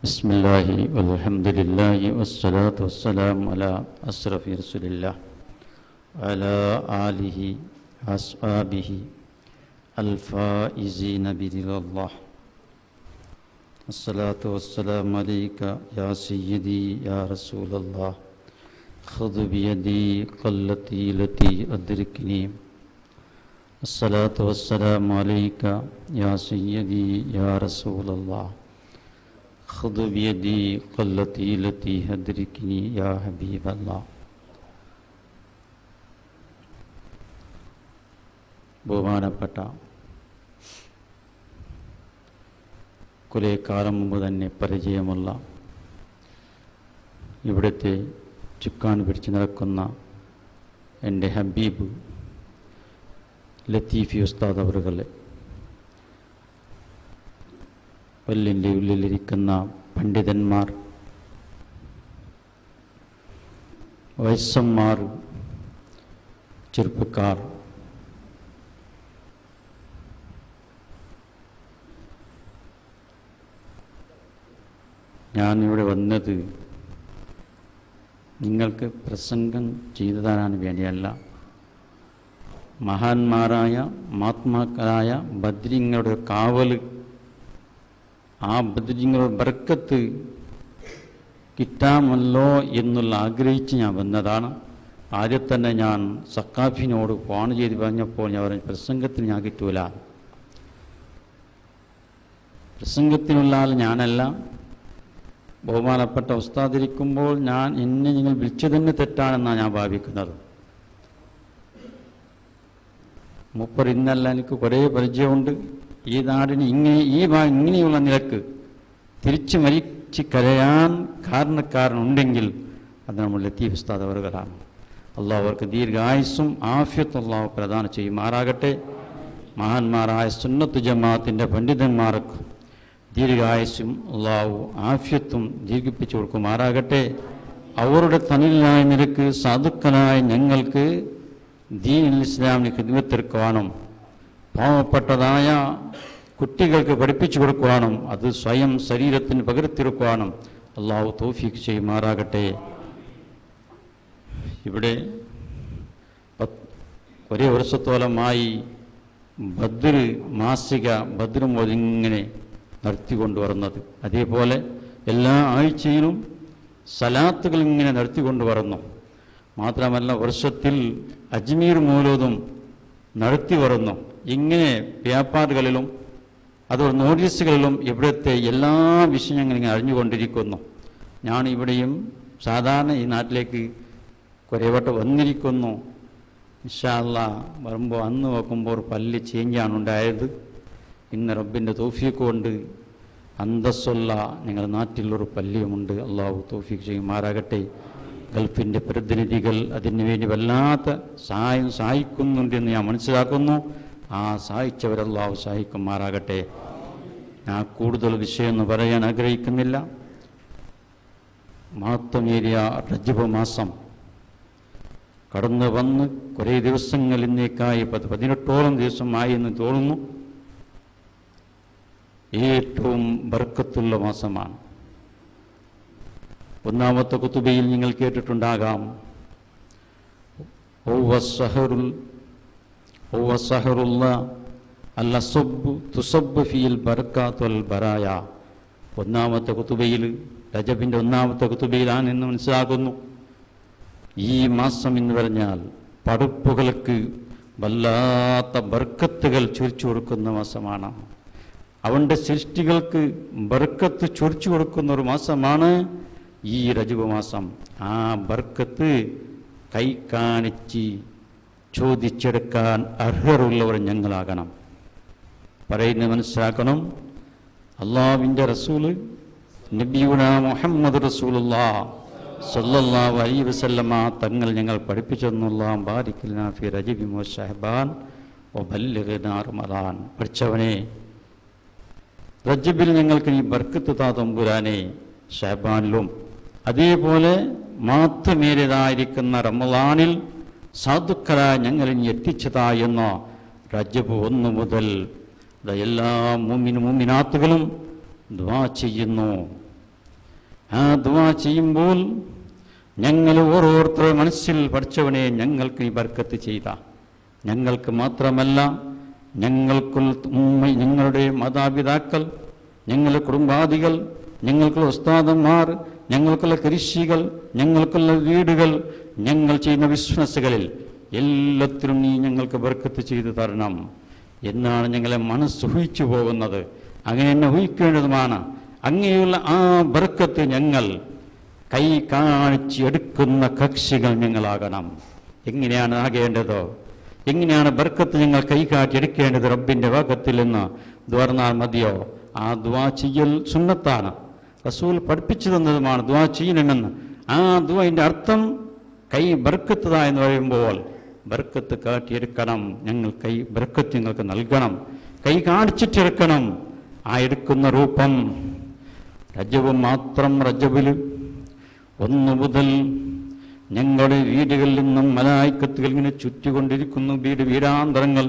بسم الله والحمد لله والصلاة والسلام على أشرف رسول الله وعلى آله وأصحابه الفائزين برضا الله الصلاة والسلام عليك يا سيدي يا رسول الله خذ بيدي قلتي التي أدركني الصلاة والسلام عليك يا سيدي يا رسول الله خذ بيدي قلتي التي أدركني يا حبيب الله ബഹുമാനപ്പെട്ട കുറേ കാലം മുമ്പ് തന്നെ പരിചയമുള്ള ഇവിടുത്തെ ചുക്കാൻ പിടിച്ച് നടക്കുന്ന എൻ്റെ ഹബീബ് ലത്തീഫി ഉസ്താദ് അവറുകളെ പല്ലിൻ്റെ ഉള്ളിലിരിക്കുന്ന പണ്ഡിതന്മാർ വയസ്സന്മാർ ചെറുപ്പക്കാർ ഞാനിവിടെ വന്നത് നിങ്ങൾക്ക് പ്രസംഗം ചെയ്തു തരാൻ വേണ്ടിയല്ല മഹാന്മാരായ മഹാത്മാക്കളായ ബദ്രിങ്ങളുടെ കാവൽ ആ ബദ്രിങ്ങളുടെ ബർക്കത്ത് കിട്ടാമല്ലോ എന്നുള്ള ആഗ്രഹിച്ച് ഞാൻ വന്നതാണ് ആദ്യം തന്നെ ഞാൻ സക്കാഫിനോട് ഫോൺ ചെയ്ത് പറഞ്ഞപ്പോൾ ഞാൻ പറഞ്ഞു പ്രസംഗത്തിന് ഞാൻ കിട്ടൂല പ്രസംഗത്തിനുള്ള ആൾ ഞാനല്ല ബഹുമാനപ്പെട്ട ഉസ്താദിരിക്കുമ്പോൾ ഞാൻ എന്നെ നിങ്ങൾ വിളിച്ചതന്നെ തെറ്റാണെന്നാണ് ഞാൻ ഭാവിക്കുന്നത് മുപ്പർ ഇന്നല്ല എനിക്ക് കുറേ പരിചയമുണ്ട് ഈ നാടിന് ഇങ്ങനെ ഈ ഭാ ഇങ്ങനെയുള്ള നിലക്ക് തിരിച്ചു മരിച്ച് കരയാൻ കാരണക്കാരനുണ്ടെങ്കിൽ അത് നമ്മൾ ലത്തീഫ് ഉസ്താദ് അവറുകളാണ് അള്ളാഹു അവർക്ക് ദീർഘായുസ്സും ആഫ്യത്തും അള്ളാഹു പ്രദാനം ചെയ്യുമാറാകട്ടെ മഹാന്മാരായ സുന്നത്ത് ജമാഅത്തിൻ്റെ പണ്ഡിതന്മാർക്ക് ദീർഘായുസ്സും അള്ളാഹു ആഫ്യത്തും ദീർഘിപ്പിച്ചു കൊടുക്കുമാറാകട്ടെ അവരുടെ തനിലായ നിരക്ക് സാധുക്കളായ ഞങ്ങൾക്ക് ദീൻ ഇസ്ലാമിന് ഖിദ്മത്തെടുക്കുവാനും പാവപ്പെട്ടതായ കുട്ടികൾക്ക് പഠിപ്പിച്ചു കൊടുക്കുവാനും അത് സ്വയം ശരീരത്തിന് പകർത്തിയെടുക്കുവാനും അള്ളാഹു തോഫീക്ക് ചെയ്യുമാറാകട്ടെ ഇവിടെ ഒരേ വർഷത്തോളമായി ഭദ്ര മാസിക ഭദ്രം ഇങ്ങനെ നടത്തിക്കൊണ്ടുവരുന്നത് അതേപോലെ എല്ലാ ആഴ്ചയിലും സലാത്തുകൾ ഇങ്ങനെ നടത്തിക്കൊണ്ടുവരുന്നു മാത്രമല്ല വർഷത്തിൽ അജ്മീർ മൂലതും നടത്തി വരുന്നു ഇങ്ങനെ വ്യാപാരികളിലും അതുപോലെ നോട്ടീസുകളിലും ഇവിടുത്തെ എല്ലാ വിഷയങ്ങളും ഇങ്ങനെ അറിഞ്ഞുകൊണ്ടിരിക്കുന്നു ഞാൻ ഇവിടെയും സാധാരണ ഈ നാട്ടിലേക്ക് കുറേ വട്ടം വന്നിരിക്കുന്നു ഇഷാല്ല വരുമ്പോൾ അന്ന് നോക്കുമ്പോൾ ഒരു പല്ല് ചേഞ്ചാണ് ഉണ്ടായത് ഇന്ന് റബ്ബിൻ്റെ തോഫീക്ക് കൊണ്ട് അന്തസ്സുള്ള ഞങ്ങളുടെ നാട്ടിലൊരു പല്ലിയുമുണ്ട് അള്ളാഹു തോഫീക്ക് ചെയ്യുമാറാകട്ടെ ഗൾഫിൻ്റെ പ്രതിനിധികൾ അതിനു വേണ്ടി വല്ലാത്ത സഹായം സഹായിക്കുന്നുണ്ടെന്ന് ഞാൻ മനസ്സിലാക്കുന്നു ആ സഹായിച്ചവരല്ലാഹു സഹായിക്കുമാറാകട്ടെ ഞാൻ കൂടുതൽ വിഷയമൊന്നും പറയാൻ ആഗ്രഹിക്കുന്നില്ല മഹത്വമേറിയ റജബ് മാസം കടന്നു വന്ന് കുറേ ദിവസങ്ങൾ ഇന്നേക്കായി പത്ത് പതിനെട്ടോളം ദിവസമായി എന്ന് തോന്നുന്നു ഏറ്റവും ബർക്കത്തുള്ള മാസമാണ് ഒന്നാമത്തെ കുത്തുബയിൽ നിങ്ങൾ കേട്ടിട്ടുണ്ടാകാം ഒന്നാമത്തെ കുത്തുബയിൽ രജബിൻ്റെ ഒന്നാമത്തെ കുത്തുബയിലാണ് എന്ന് മനസ്സിലാക്കുന്നു ഈ മാസം എന്ന് പറഞ്ഞാൽ പടുപ്പുകൾക്ക് വല്ലാത്ത ബർക്കത്തുകൾ ചൊരിച്ചു കൊടുക്കുന്ന മാസമാണ് അവൻ്റെ സൃഷ്ടികൾക്ക് ബർക്കത്ത് ചൊരിച്ചു കൊടുക്കുന്ന ഒരു മാസമാണ് ഈ രജബ് മാസം ആ ബർക്കത്ത് കൈ കാണിച്ച് ചോദിച്ചെടുക്കാൻ അർഹരുള്ളവർ ഞങ്ങളാകണം പറയുന്നത് മനസ്സിലാക്കണം അള്ളാവിൻ്റെ റസൂല് നബിയുന മുഹമ്മദ് റസൂലുള്ള സല്ലല്ലാഹു അലൈഹി വസല്ലമ തങ്ങൾ ഞങ്ങൾ പഠിപ്പിച്ചു തന്നുള്ളാം ബാരിക്കിൽനാ ഫി റജബി മോ ഷഹബാൻ ഒ ബല്ലിഗ്നാ റമദാൻ പഠിച്ചവനെ റജബിൽ ഞങ്ങൾക്ക് നീ ബർക്കത്ത് താ തമ്പുരാനെ ഷഹബാനിലും അതേപോലെ മാത്രമേറിയതായിരിക്കുന്ന റമദാനിൽ സാധുക്കളായ ഞങ്ങൾ ഇനി എത്തിച്ചതാ എന്ന റജബ് ഒന്ന് മുതൽ എല്ലാ മുമ്മിന് മുമ്മിനാത്തുകളും ദ്വാ ചെയ്യുന്നു ആ ദുവാ ചെയ്യുമ്പോൾ ഞങ്ങൾ ഓരോരുത്തരുടെ മനസ്സിൽ പഠിച്ചവനെ ഞങ്ങൾക്ക് ഈ ബർക്കത്ത് ചെയ്ത ഞങ്ങൾക്ക് മാത്രമല്ല ഞങ്ങൾക്കുള്ള ഉമ്മ ഞങ്ങളുടെ മാതാപിതാക്കൾ ഞങ്ങളുടെ കുടുംബാദികൾ ഞങ്ങൾക്കുള്ള ഉസ്താദന്മാർ ഞങ്ങൾക്കുള്ള കൃഷികൾ ഞങ്ങൾക്കുള്ള വീടുകൾ ഞങ്ങൾ ചെയ്യുന്ന ബിസിനസ്സുകളിൽ എല്ലാത്തിലും നീ ഞങ്ങൾക്ക് ബർക്കത്ത് ചെയ്തു തരണം എന്നാണ് ഞങ്ങളെ മനസ്സ് ഊഹിച്ചു പോകുന്നത് അങ്ങനെ തന്നെ ഊഹിക്കേണ്ടതുമാണ് അങ്ങനെയുള്ള ആ ബർക്കത്ത് ഞങ്ങൾ കൈ കാണിച്ച് എടുക്കുന്ന കക്ഷികൾ ഞങ്ങളാകണം എങ്ങനെയാണ് ആകേണ്ടതോ എങ്ങനെയാണ് ബർക്കത്ത് ഞങ്ങൾ കൈ കാട്ടി എടുക്കേണ്ടത് റബ്ബിൻ്റെ ഭാഗത്തിൽ നിന്ന് ദ്വാർന്നാൽ മതിയോ ആ ദ്വാ ചെയ്യൽ സുന്നത്താണ് റസൂൽ പഠിപ്പിച്ചു തന്നതുമാണ് ദ്വാ ചെയ്യണമെന്ന് ആ ദ്വാൻ്റെ അർത്ഥം കൈ ബർക്കത്തത എന്ന് പറയുമ്പോൾ ബർക്കത്ത് കാട്ടിയെടുക്കണം ഞങ്ങൾ കൈ ബർക്കത്ത് ഞങ്ങൾക്ക് നൽകണം കൈ കാണിച്ചിട്ടെടുക്കണം ആ എടുക്കുന്ന രൂപം രജവ് മാത്രം രജവിൽ ഒന്നു മുതൽ ഞങ്ങളുടെ വീടുകളിൽ നിന്നും മലായിക്കത്തുകൾ ഇങ്ങനെ ചുറ്റിക്കൊണ്ടിരിക്കുന്നു വീട് വീടാന്തരങ്ങൾ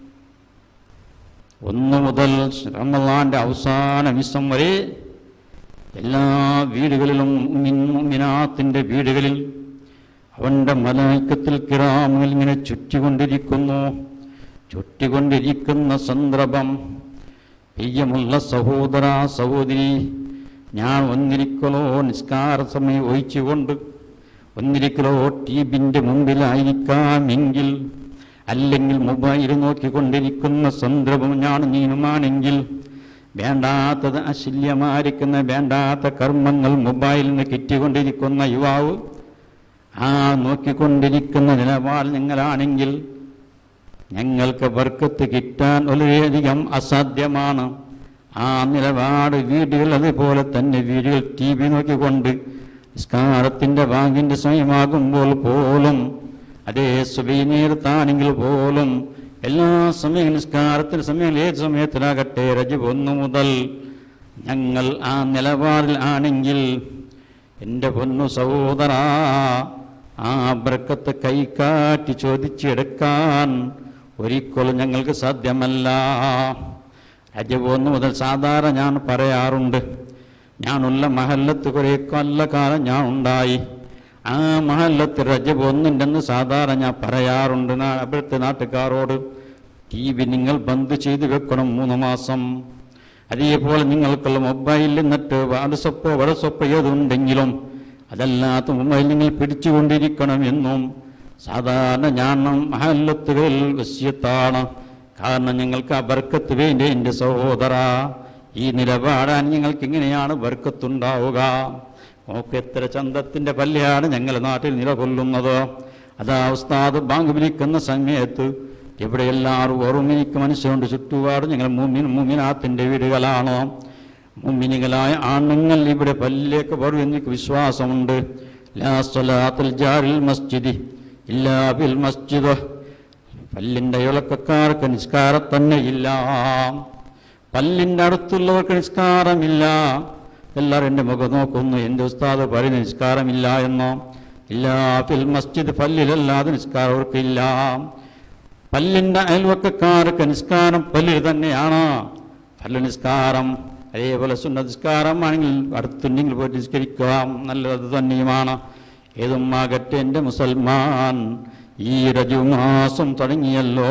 ഒന്നു മുതൽ റമദാന്റെ അവസാന മിസം വരെ എല്ലാ വീടുകളിലും മിനാത്തിൻ്റെ വീടുകളിൽ അവൻ്റെ മലായിക്കത്തിൽ കിറാമുകൾ ഇങ്ങനെ ചുറ്റിക്കൊണ്ടിരിക്കുന്നു ചുറ്റിക്കൊണ്ടിരിക്കുന്ന സന്ദർഭം പ്രിയമുള്ള സഹോദര സഹോദരി ഞാൻ ഒന്നിരിക്കലോ നിസ്കാര സമയം ഒഴിച്ചുകൊണ്ട് ഒന്നിരിക്കലോ ടീബിൻ്റെ മുമ്പിലായിരിക്കാമെങ്കിൽ അല്ലെങ്കിൽ മൊബൈൽ നോക്കിക്കൊണ്ടിരിക്കുന്ന സന്ദർഭം ഞാൻ നീനുമാണെങ്കിൽ വേണ്ടാത്തത് അശല്യമായിരിക്കുന്ന വേണ്ടാത്ത കർമ്മങ്ങൾ മൊബൈലിൽ നിന്ന് കിട്ടിക്കൊണ്ടിരിക്കുന്ന യുവാവ് ആ നോക്കിക്കൊണ്ടിരിക്കുന്ന നിലപാട് നിങ്ങളാണെങ്കിൽ ഞങ്ങൾക്ക് ബർക്കത്ത് കിട്ടാൻ വളരെയധികം അസാധ്യമാണ് ആ നിലപാട് വീടുകൾ അതുപോലെ തന്നെ വീടുകൾ ടി വി നോക്കിക്കൊണ്ട് നിസ്കാരത്തിൻ്റെ ബാങ്കിൻ്റെ സമയമാകുമ്പോൾ പോലും അതേ സുബീനീർത്താണെങ്കിൽ പോലും എല്ലാ സമയം നിസ്കാരത്തിന് സമയം ഏത് സമയത്തിലാകട്ടെ രജബ് ഒന്നു മുതൽ ഞങ്ങൾ ആ നിലപാടിൽ ആണെങ്കിൽ എൻ്റെ പൊന്നു സഹോദര ആ ബർക്കത്ത് കൈക്കാട്ടി ചോദിച്ചെടുക്കാൻ ഒരിക്കലും ഞങ്ങൾക്ക് സാധ്യമല്ല രജബ് ഒന്ന് മുതൽ സാധാരണ ഞാൻ പറയാറുണ്ട് ഞാനുള്ള മഹല്ലത്ത് കുറേ കൊല്ലക്കാലം ഞാൻ ഉണ്ടായി ആ മഹല്ലത്ത് രജബ് ഒന്നുണ്ടെന്ന് സാധാരണ ഞാൻ പറയാറുണ്ട് നാ- അവിടുത്തെ നാട്ടുകാരോട് ടി വി നിങ്ങൾ ബന്ദ് ചെയ്ത് വെക്കണം മൂന്ന് മാസം അതേപോലെ നിങ്ങൾക്കുള്ള മൊബൈലിൽ നിന്നിട്ട് വാട്സപ്പോ വാട്സപ്പോ ഏതുണ്ടെങ്കിലും അതല്ലാത്ത മൊബൈൽ നിങ്ങൾ പിടിച്ചുകൊണ്ടിരിക്കണം എന്നും സാധാരണ ഞാൻ മഹല്ലത്തുകളിൽ വസ്യത്താണ് കാരണം ഞങ്ങൾക്ക് ആ ബർക്കത്ത് വേണ്ടി എൻ്റെ സഹോദര ഈ നിലപാടാൻ ഞങ്ങൾക്ക് ഇങ്ങനെയാണ് ബർക്കത്തുണ്ടാവുക നോക്ക് എത്ര ചന്തത്തിൻ്റെ പല്ലിയാണ് ഞങ്ങളുടെ നാട്ടിൽ നിലകൊള്ളുന്നത് അതാ ഉസ്താദ് ബാങ്ക് വിളിക്കുന്ന സമയത്ത് ഇവിടെ എല്ലാവരും ഓർമ്മിനിക്ക് മനസ്സുകൊണ്ട് ചുറ്റുപാട് ഞങ്ങൾ മുമ്മിൻ മുമ്മിനാത്തിൻ്റെ വീടുകളാണോ മുമ്മിനികളായ ആണുങ്ങൾ ഇവിടെ പല്ലിലേക്ക് വരും എനിക്ക് വിശ്വാസമുണ്ട് ലാ സ്വലാത്തുൽ ജാരിൽ മസ്ജിദി ഇല്ലാ ബിൽ മസ്ജിദ് പല്ലിൻ്റെ ഇളക്കക്കാർക്ക് നിസ്കാരം തന്നെ ഇല്ല പല്ലിൻ്റെ അടുത്തുള്ളവർക്ക് നിസ്കാരമില്ല എല്ലാവരും എൻ്റെ മുഖം നോക്കുന്നു എൻ്റെ ഉസ്താദ് പറയുന്ന നിസ്കാരമില്ല എന്നോ ഇല്ല ഫിൽ മസ്ജിദ് പല്ലിലല്ലാതെ നിസ്കാരം അവർക്കില്ല പല്ലിൻ്റെ അയൽവക്കക്കാർക്ക് നിസ്കാരം പല്ലിൽ തന്നെയാണ് പല്ല് നിസ്കാരം അതേപോലെ സുന്ന നിസ്കാരം ആണെങ്കിൽ അടുത്തുണ്ടെങ്കിൽ പോയിട്ട് നിസ്കരിക്കാം നല്ലത് തന്നെയുമാണ് ഏതും ആകട്ടെ എൻ്റെ മുസൽമാൻ ഈ രജുമാസം തുടങ്ങിയല്ലോ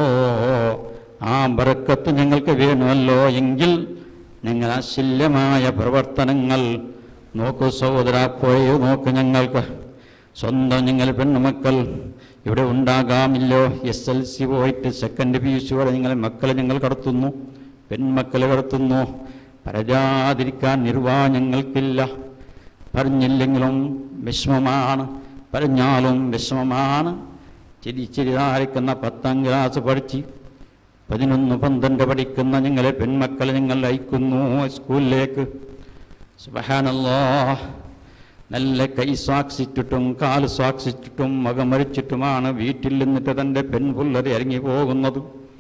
ആ ബറക്കത്ത് ഞങ്ങൾക്ക് വേണമല്ലോ എങ്കിൽ നിങ്ങൾ അശല്യമായ പ്രവർത്തനങ്ങൾ നോക്കൂ സഹോദര പോയോ നോക്ക് ഞങ്ങൾക്ക് സ്വന്തം നിങ്ങൾ പെണ്ണുമക്കൾ ഇവിടെ ഉണ്ടാകാമില്ലോ എസ് എൽ സി പോയിട്ട് സെക്കൻഡ് പി യു സി വരെ നിങ്ങളെ മക്കളെ ഞങ്ങൾ കടത്തുന്നു പെൺമക്കളെ കടത്തുന്നു പരാതിരിക്കാൻ നിർവാഹം ഞങ്ങൾക്കില്ല പറഞ്ഞില്ലെങ്കിലും വിഷമമാണ് പറഞ്ഞാലും വിഷമമാണ് ചിരി ചിരിതാരിക്കുന്ന പത്താം ക്ലാസ് പഠിച്ച് പതിനൊന്ന് പന്ത്രണ്ട് പഠിക്കുന്ന ഞങ്ങളെ പെൺമക്കളെ ഞങ്ങൾ അയക്കുന്നു സ്കൂളിലേക്ക് സുബഹാനല്ലോ നല്ല കൈ സ്വാക്സിച്ചിട്ടും കാല് സ്വാക്സിച്ചിട്ടും മകമരിച്ചിട്ടുമാണ് വീട്ടിൽ നിന്നിട്ട് തൻ്റെ പെൺപുള്ളർ ഇറങ്ങി പോകുന്നത്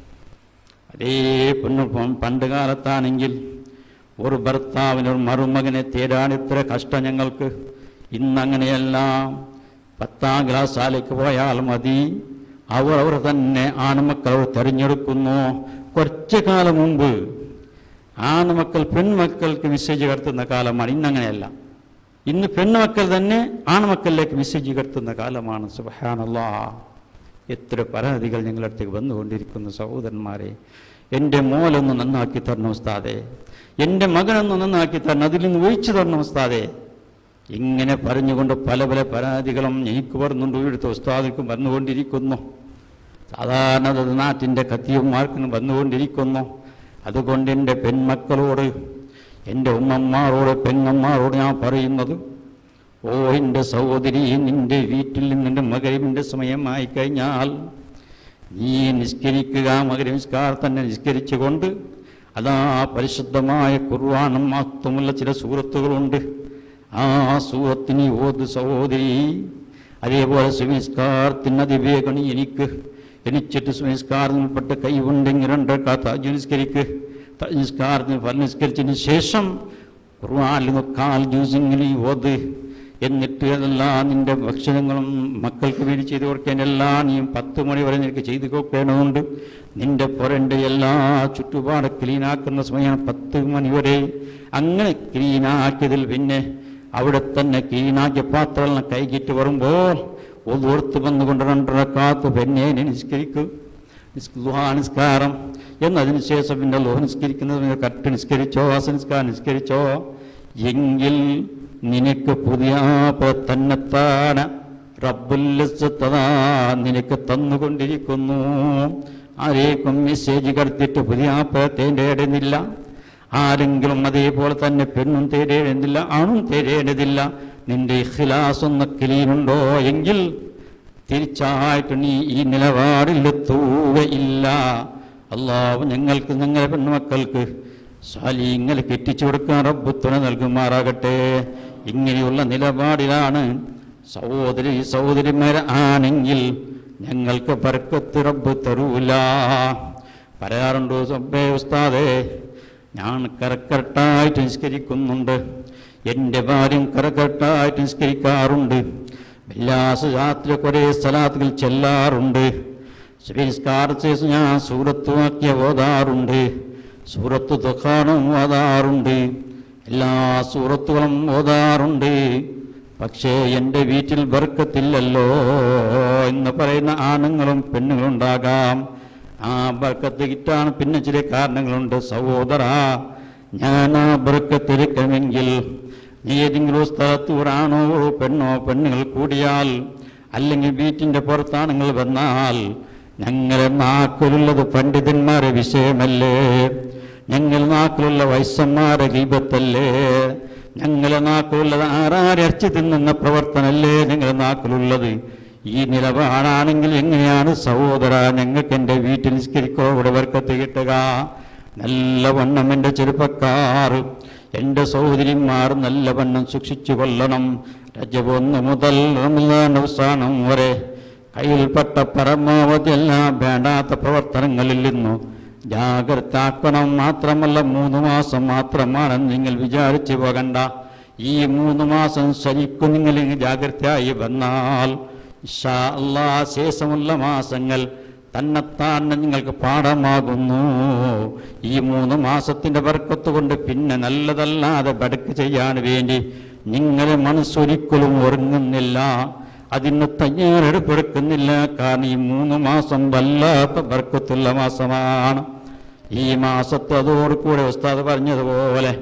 അതേ പെണ്ണു പണ്ട് കാലത്താണെങ്കിൽ ഒരു ഭർത്താവിനൊരു മരുമകനെ തേടാൻ ഇത്ര കഷ്ടം ഞങ്ങൾക്ക് ഇന്നങ്ങനെയല്ല പത്താം ക്ലാസ്സാലേക്ക് പോയാൽ മതി അവർ അവർ തന്നെ ആൺമക്കൾ അവർ തിരഞ്ഞെടുക്കുന്നു കുറച്ച് കാലം മുമ്പ് ആൺമക്കൾ പെൺമക്കൾക്ക് മെസ്സേജ് കടത്തുന്ന കാലമാണ് ഇന്നങ്ങനെയല്ല ഇന്ന് പെണ്ണുമക്കൾ തന്നെ ആൺമക്കളിലേക്ക് മെസ്സേജ് കടത്തുന്ന കാലമാണ് സുബഹാനല്ലാ എത്ര പരാതികൾ ഞങ്ങളുടെ അടുത്തേക്ക് വന്നുകൊണ്ടിരിക്കുന്നു സഹോദരന്മാരെ എൻ്റെ മോലൊന്ന് നന്നാക്കി തരണം ഉസ്താദെ എൻ്റെ മകനൊന്ന് നന്നാക്കി തരണം അതിൽ നിന്ന് ഒഴിച്ചു തരണം ഉസ്താദെ ഇങ്ങനെ പറഞ്ഞുകൊണ്ട് പല പല പരാതികളും എനിക്ക് വരുന്നുണ്ട് ഇവിടുത്തെ ഉസ്താദിക്കും വന്നുകൊണ്ടിരിക്കുന്നു സാധാരണ അത് നാട്ടിൻ്റെ കത്തിയന്മാർക്കും വന്നുകൊണ്ടിരിക്കുന്നു അതുകൊണ്ട് എൻ്റെ പെൺമക്കളോട് എൻ്റെ ഉമ്മമാരോട് പെങ്ങന്മാരോട് ഞാൻ പറയുന്നത് ഓ എൻ്റെ സഹോദരി നിന്റെ വീട്ടിൽ നിന്റെ മകരിവിൻ്റെ സമയമായി കഴിഞ്ഞാൽ നീ നിസ്കരിക്കുക മകരി നിസ്കാരം തന്നെ നിസ്കരിച്ചുകൊണ്ട് അതാ പരിശുദ്ധമായ കുർവാനും മഹത്വമുള്ള ചില സൂറത്തുകളുണ്ട് ആ സൂറത്തിന് ഓത് സഹോദരി അതേപോലെ സുമിസ്കാരത്തിന് അതിവേഗണി എനിക്ക് എനിച്ചിട്ട് സുമിസ്കാരത്തിൽപ്പെട്ട കൈവുണ്ടെങ്കിൽ രണ്ടേക്കാത്ത നിസ്കരിക്ക് നിസ്കാരത്തിന് ഫലം നിസ്കരിച്ചതിന് ശേഷം ഖുർആാനിൽ കാൽ ജ്യൂസിങ്ങനെ ഓത് എന്നിട്ട് അതെല്ലാം നിന്റെ ഭക്ഷണങ്ങളും മക്കൾക്ക് വേണ്ടി ചെയ്തു കൊടുക്കാനെല്ലാം നീ പത്ത് മണി വരെ നിനക്ക് ചെയ്തു കൊടുക്കേണ്ടതുണ്ട് നിന്റെ പുരൻ്റെ എല്ലാ ചുറ്റുപാട് ക്ലീനാക്കുന്ന സമയമാണ് പത്ത് മണി വരെ അങ്ങനെ ക്ലീനാക്കിയതിൽ പിന്നെ അവിടെ തന്നെ ക്ലീനാക്കിയ പാത്രങ്ങൾ കൈകിട്ട് വരുമ്പോൾ ഒതുർത്ത് വന്നുകൊണ്ട് രണ്ടരക്കാത്ത് പെണ്ണെ നീ നിസ്കരിക്കൂ നിസ് ദുഹാ നിസ്കാരം എന്നതിന് ശേഷം പിന്നെ ലോഹ നിസ്കരിക്കുന്നത് കറക്റ്റ് നിസ്കരിച്ചോ ആസനിസ്കാരം നിസ്കരിച്ചോ എങ്കിൽ നിനക്ക് പുതിയ തന്നെത്താണ് റബ്ബുല്ലത്തതാ നിനക്ക് തന്നുകൊണ്ടിരിക്കുന്നു ആരേക്കും മെസ്സേജ് കടത്തിയിട്ട് പുതിയ തേടേണ്ടതില്ല ആരെങ്കിലും അതേപോലെ തന്നെ പെണ്ണും തേടേണ്ടതില്ല ആണും തേടേണ്ടതില്ല നിന്റെ ഇഖ്ലാസ് ഒന്ന് ക്ലീനുണ്ടോ എങ്കിൽ തീർച്ചയായിട്ടും നീ ഈ നിലപാടിലെത്തുകയില്ല അള്ളാഹു ഞങ്ങൾക്ക് ഞങ്ങളെ പെൺമക്കൾക്ക് സാലിങ്ങളെ കെട്ടിച്ചു കൊടുക്കാൻ റബ്ബുത്തുണ നൽകുമാറാകട്ടെ ഇങ്ങനെയുള്ള നിലപാടിലാണ് സഹോദരി സഹോദരിമാർ ആണെങ്കിൽ ഞങ്ങൾക്ക് പരക്കത്ത് റബ്ബ് തരൂല പറയാറുണ്ടോ സബ്ബേ ഉസ്താദേ ഞാൻ കറക്കറട്ടായിട്ട് നിസ്കരിക്കുന്നുണ്ട് എൻ്റെ ഭാര്യയും കറക്കറട്ടായിട്ട് നിസ്കരിക്കാറുണ്ട് വെല്ലാസ് രാത്രി കുറേ സ്ഥലത്തുകൾ ചെല്ലാറുണ്ട് ശ്രീസ്കാരശേഷം ഞാൻ സൂറത്തുമാക്കിയ ഓതാറുണ്ട് സൂറത്ത് ദുഃഖാനും ഓതാറുണ്ട് എല്ലാ സൂറത്തുകളും ഓതാറുണ്ട് പക്ഷേ എൻ്റെ വീട്ടിൽ ബർക്കത്തില്ലല്ലോ എന്ന് പറയുന്ന ആണുങ്ങളും പെണ്ണുങ്ങളും ഉണ്ടാകാം ആ ബർക്കത്ത് കിട്ടാൻ പിന്നെ ചില കാരണങ്ങളുണ്ട് സഹോദര ഞാൻ ആ ബർക്കത്തെടുക്കണമെങ്കിൽ നീ ഏതെങ്കിലും സ്ഥലത്ത് ഒരാണോ പെണ്ണോ പെണ്ണുങ്ങൾ കൂടിയാൽ അല്ലെങ്കിൽ വീട്ടിൻ്റെ പുറത്താണുങ്ങൾ വന്നാൽ ഞങ്ങളെ നാക്കിലുള്ളത് പണ്ഡിതന്മാരെ വിഷയമല്ലേ ഞങ്ങൾ നാക്കിലുള്ള വൈശ്യന്മാരെ ഗീപത്തല്ലേ ഞങ്ങളെ നാക്കിലുള്ളത് ആരാരച്ച് തിന്നുന്ന പ്രവർത്തനല്ലേ ഞങ്ങളുടെ നാക്കിലുള്ളത് ഈ നിലപാടാണെങ്കിൽ എങ്ങനെയാണ് സഹോദര ഞങ്ങൾക്ക് എൻ്റെ വീട്ടിൽ നിസ്കരിക്കോ ഇവിടെ വർക്കത്ത് കിട്ടുക നല്ല വണ്ണം എൻ്റെ ചെറുപ്പക്കാർ എൻ്റെ സഹോദരിമാർ നല്ല വണ്ണം സൂക്ഷിച്ചു കൊള്ളണം രജബ് ഒന്ന് മുതൽ റമദാൻ അവസാനം വരെ കയ്യിൽപ്പെട്ട പരമാവധി എല്ലാം വേണ്ടാത്ത പ്രവർത്തനങ്ങളിൽ നിന്നു ജാഗ്രത ആക്കണം മാത്രമല്ല മൂന്ന് മാസം മാത്രമാണെന്ന് നിങ്ങൾ വിചാരിച്ചു പോകണ്ട ഈ മൂന്ന് മാസം ശരിക്കും നിങ്ങൾ ജാഗ്രതയായി വന്നാൽ ഇഷാ അല്ലാ ശേഷമുള്ള മാസങ്ങൾ തന്നെത്താൻ നിങ്ങൾക്ക് പാഠമാകുന്നു ഈ മൂന്ന് മാസത്തിന്റെ വർക്കത്ത് കൊണ്ട് പിന്നെ നല്ലതല്ലാതെ ബടക്ക് ചെയ്യാൻ വേണ്ടി നിങ്ങളെ മനസ്സൊരിക്കലും ഒരുങ്ങുന്നില്ല അതിന് തയ്യാറെടുപ്പെടുക്കുന്നില്ല കാരണം ഈ മൂന്ന് മാസം വല്ലാത്ത ബർക്കത്തുള്ള മാസമാണ് ഈ മാസത്ത് അതോടുകൂടെ ഉസ്താദ് പറഞ്ഞതുപോലെ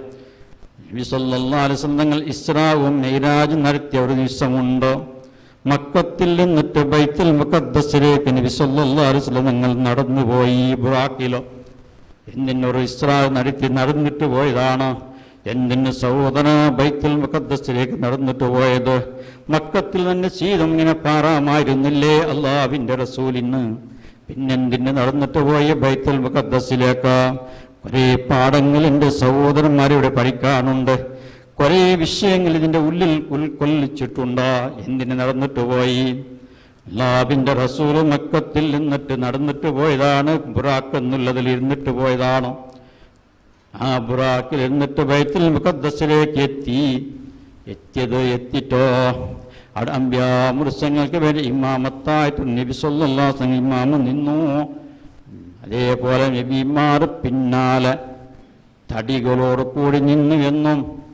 വിസല്ലാലിസങ്ങൾ ഇസ്രാവും മെയ്രാജും നടത്തിയ ഒരു ദിവസമുണ്ടോ മക്കത്തിൽ നിന്നിട്ട് ബൈത്തുൽ മുഖദ്ദസിലേക്ക് നബി സല്ലല്ലാഹു അലൈഹി വസല്ലം നിങ്ങൾ നടന്നുപോയി ബുറാക്കിലോ എന്തിനൊരു ഇസ്രാ നടത്തി നടന്നിട്ട് പോയതാണ് എന്തിന് സഹോദര ബൈത്തുൽ മുഖദ്ദസിലേക്ക് നടന്നിട്ട് പോയത് മക്കത്തിൽ തന്നെ ശീതം ഇങ്ങനെ പാറാമായിരുന്നില്ലേ അള്ളാവിൻ്റെ റസൂലിന് പിന്നെന്തിന് നടന്നിട്ട് പോയ ബൈത്തുൽ മുഖദ്ദസിലേക്ക് കുറേ പാഠങ്ങൾ എൻ്റെ സഹോദരന്മാരിവിടെ പഠിക്കാനുണ്ട് കുറേ വിഷയങ്ങൾ ഇതിൻ്റെ ഉള്ളിൽ ഉൾക്കൊള്ളിച്ചിട്ടുണ്ട് എന്തിന് നടന്നിട്ട് പോയി അള്ളാബിൻ്റെ റസൂല് മക്കത്തിൽ നിന്നിട്ട് നടന്നിട്ട് പോയതാണ് ബുറാക്ക് എന്നുള്ളതിൽ ഇരുന്നിട്ട് പോയതാണ് ആ ബുറാക്കിൽ ഇരുന്നിട്ട് ബൈത്തുൽ മുഖദ്ദസിലേക്ക് എത്തി എത്തിയത് എത്തിട്ടോ അവിടെ അമ്പ്യാ മൃസങ്ങൾക്ക് വേണ്ടി ഇമാമത്തായിട്ട് നബി സല്ലല്ലാഹു ഇമാമ് നിന്നു അതേപോലെ നബിമാർ പിന്നാലെ തടികളോട് കൂടി നിന്നു എന്നും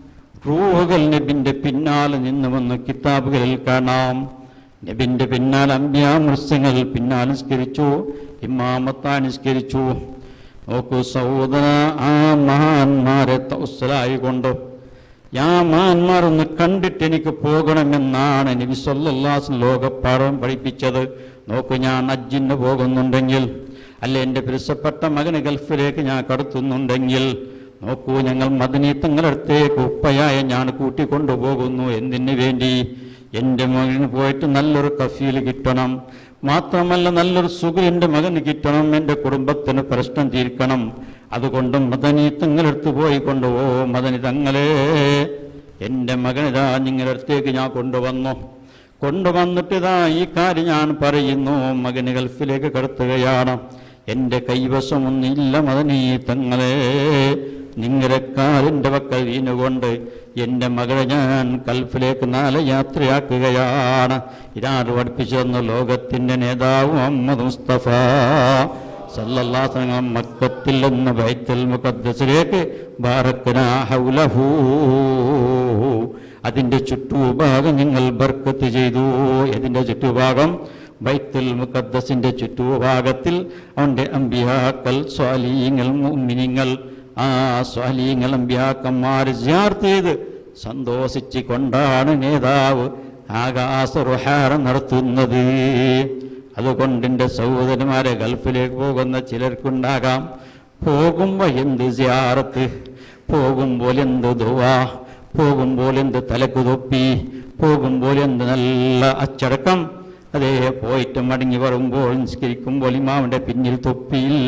റൂഹുകൾ നബിന്റെ പിന്നാലെ നിന്നുവെന്ന് കിതാബുകളിൽ കാണാം നബിന്റെ പിന്നാലെ അമ്പ്യാ മൃസ്യങ്ങൾ പിന്നാലെ നിസ്കരിച്ചു ഇമാമത്താ നിസ്കരിച്ചു നോക്കൂ സഹോദര ആ മഹാന്മാരെ തൗസലായി കൊണ്ട് ആ മഹാന്മാർ ഒന്ന് കണ്ടിട്ട് എനിക്ക് പോകണമെന്നാണ് നബി സല്ലല്ലാഹു ലോകപ്പാഠം പഠിപ്പിച്ചത് നോക്കൂ ഞാൻ അജ്ജിന് പോകുന്നുണ്ടെങ്കിൽ അല്ലെ എൻ്റെ പ്രിസപ്പെട്ട മകന് ഗൾഫിലേക്ക് ഞാൻ കടത്തുന്നുണ്ടെങ്കിൽ നോക്കൂ ഞങ്ങൾ മദനീത്തങ്ങളടുത്തേക്ക് ഉപ്പയായ ഞാൻ കൂട്ടിക്കൊണ്ടുപോകുന്നു എന്തിനു വേണ്ടി എൻ്റെ മകന് പോയിട്ട് നല്ലൊരു കഫീൽ കിട്ടണം മാത്രമല്ല നല്ലൊരു സുഖം എൻ്റെ മകന് കിട്ടണം എൻ്റെ കുടുംബത്തിന് പ്രശ്നം തീർക്കണം അതുകൊണ്ട് മദനീത്തങ്ങളെടുത്ത് പോയി കൊണ്ടുപോ മദനിതങ്ങളെ എൻ്റെ മകനിതാ നിങ്ങളുടെ അടുത്തേക്ക് ഞാൻ കൊണ്ടുവന്നു കൊണ്ടുവന്നിട്ട് ഇതാ ഈ കാര്യം ഞാൻ പറയുന്നു മകന് ഗൾഫിലേക്ക് കടത്തുകയാണ് എൻ്റെ കൈവശമൊന്നില്ല മദനീ തങ്ങളെ നിങ്ങളുടെ കാലിൻ്റെ വക്കൽ വീണുകൊണ്ട് എൻ്റെ മകളെ ഞാൻ ഗൾഫിലേക്ക് നാളെ യാത്രയാക്കുകയാണ് ഇതാണ് പഠിപ്പിച്ചു തന്ന ലോകത്തിൻ്റെ നേതാവ് മുഹമ്മദ് മുസ്തഫ സല്ലല്ലാഹു മക്കത്തിൽ നിന്ന് ബൈത്തുൽ മുഖദ്ദസിലേക്ക് ബാറക്കനാ ഹൗലഹു അതിൻ്റെ ചുറ്റുഭാഗം നിങ്ങൾ ബർക്കത്ത് ചെയ്തു ഇതിൻ്റെ ചുറ്റുഭാഗം ബൈത്തുൽ മുഖദ്ദസിൻ്റെ ചുറ്റുഭാഗത്തിൽ അവൻ്റെ അമ്പിയാക്കൽ സ്വാലീങ്ങൾ മുഅ്മിനീങ്ങൾ ആ സ്വാലീങ്ങൾ അമ്പിയാക്കന്മാർ ജിയാർത്ത് ചെയ്ത് സന്തോഷിച്ച് കൊണ്ടാണ് നേതാവ് ആകാശറുഹാരം നടത്തുന്നത് അതുകൊണ്ട് എൻ്റെ സഹോദരന്മാരെ ഗൾഫിലേക്ക് പോകുന്ന ചിലർക്കുണ്ടാകാം പോകുമ്പോൾ എന്ത് സിയാറത്ത് പോകുമ്പോൾ എന്ത് ദുവാ പോകുമ്പോൾ എന്ത് തലക്ക് തൊപ്പി പോകുമ്പോൾ എന്ത് നല്ല അച്ചടക്കം അതേ പോയിട്ട് മടങ്ങി വരുമ്പോൾ നിസ്കരിക്കുമ്പോൾ ഇമാവിൻ്റെ പിന്നിൽ തൊപ്പിയില്ല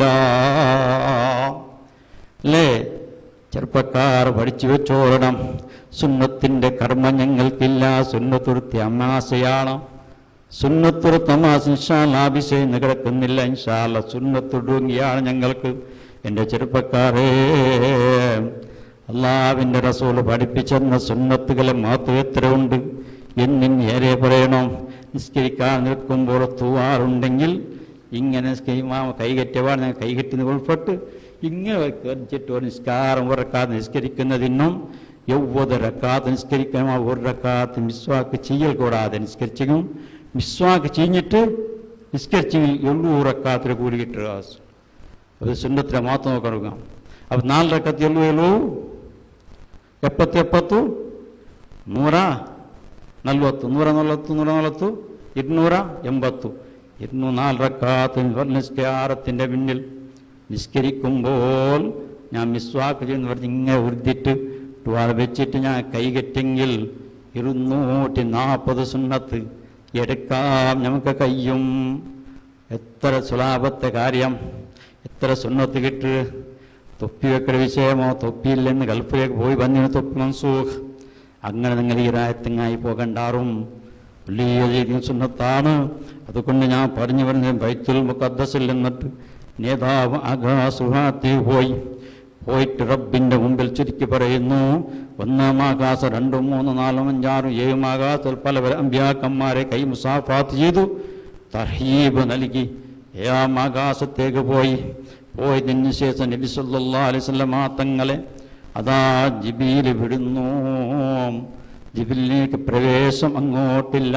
അല്ലേ ചെറുപ്പക്കാർ പഠിച്ചു വെച്ചോളണം സുന്നത്തിൻ്റെ കർമ്മം ഞങ്ങൾക്കില്ല സുന്നത്തൊരു തമാശയാണ് സുന്നത്തൊരു തമാശ ഇൻഷാല്ലാഭിഷേന്ന് കിടക്കുന്നില്ല ഇൻഷാല്ല സുന്നത്തൊടുങ്ങിയാണ് ഞങ്ങൾക്ക് എൻ്റെ ചെറുപ്പക്കാരേ അള്ളാവിൻ്റെ റസൂൾ പഠിപ്പിച്ചെന്ന സുന്നത്തുകളെ മാത്രം എത്രയുണ്ട് എന്നിൻ നേരെ പറയണം നിസ്കരിക്കാൻ നിൽക്കുമ്പോൾ തൂവാറുണ്ടെങ്കിൽ ഇങ്ങനെ സ്കീമാ കൈകറ്റവാണ് ഞാൻ കൈകെട്ടി ഉൾപ്പെട്ട് ഇങ്ങനെ വെച്ചിട്ട് ഒരു നിസ്കാരം ഉറക്കാതെ നിസ്കരിക്കുന്നതിനും യൗവത റക്കാത്ത് നിസ്കരിക്കണം ആ ഒരു റക്കാത്ത് മിസ്വാക്ക് ചെയ്യൽ കൂടാതെ നിസ്കരിച്ചും മിസ്വാക്ക് ചെയ്ഞ്ഞിട്ട് നിസ്കരിച്ചെങ്കിൽ എള്ളൂറ് റക്കാത്തിൽ കൂടി കിട്ടുക അത് സുന്നത്തിനെ മാത്രം നോക്കണം അപ്പം നാല് റക്കത്ത് എള്ളൂ ಎಳ್ಳು ಎಪ್ಪತ್ತು ಎಪ್ಪತ್ತು ನೂರ ನಲ್ವತ್ತು ನೂರ ನಲ್ವತ್ತು ನೂರ ನಲ್ವತ್ತು ഇരുന്നൂറ എൺപത്തു ഇരുന്നൂ നാല് റക്കാത്ത് നിസ്കാരത്തിൻ്റെ പിന്നിൽ നിസ്കരിക്കുമ്പോൾ ഞാൻ മിസ്വാക്ക് ചെയ്യുന്ന പറഞ്ഞ് ഇങ്ങനെ ഉരുതിട്ട് ടുവാൾ വെച്ചിട്ട് ഞാൻ കൈകെട്ടെങ്കിൽ ഇരുന്നൂറ്റി നാൽപ്പത് സുന്നത്ത് എടുക്കാം നമുക്ക് കയ്യും എത്ര സുലാഭത്തെ കാര്യം എത്ര സുന്നത്ത് കിട്ട് തൊപ്പി വെക്കൽ വിഷയമോ തൊപ്പിയില്ലെന്ന് ഗൾഫിലേക്ക് പോയി വന്നിന് തൊപ്പി മൻസൂഖ് അങ്ങനെ നിങ്ങൾ ഈ രായത്തിങ്ങായി പോകണ്ടാറും വലിയ രീതിയിൽ സുന്നത്താണ് അതുകൊണ്ട് ഞാൻ പറഞ്ഞു വരുന്നത് ബൈത്തുൽ മുഖദ്ദസിൽ നിന്നിട്ട് നേതാവ് ആകാശുഹാത്തി പോയി പോയിട്ട് റബ്ബിന്റെ മുമ്പിൽ ചുരുക്കി പറയുന്നു ഒന്നാം ആകാശം രണ്ടും മൂന്നും നാലും അഞ്ചാറും ഏഴും ആകാശത്തിൽ പല അമ്പ്യാക്കന്മാരെ കൈ മുസാഫാത്ത് ചെയ്തു തഹീബ് നൽകി ഏഴാം ആകാശത്തേക്ക് പോയി പോയതിന് ശേഷം നബി സല്ലല്ലാഹു അലൈഹി വസല്ലം തങ്ങളെ അതാ ജിബീൽ വിടുന്നു ജിബിലിലേക്ക് പ്രവേശം അങ്ങോട്ടില്ല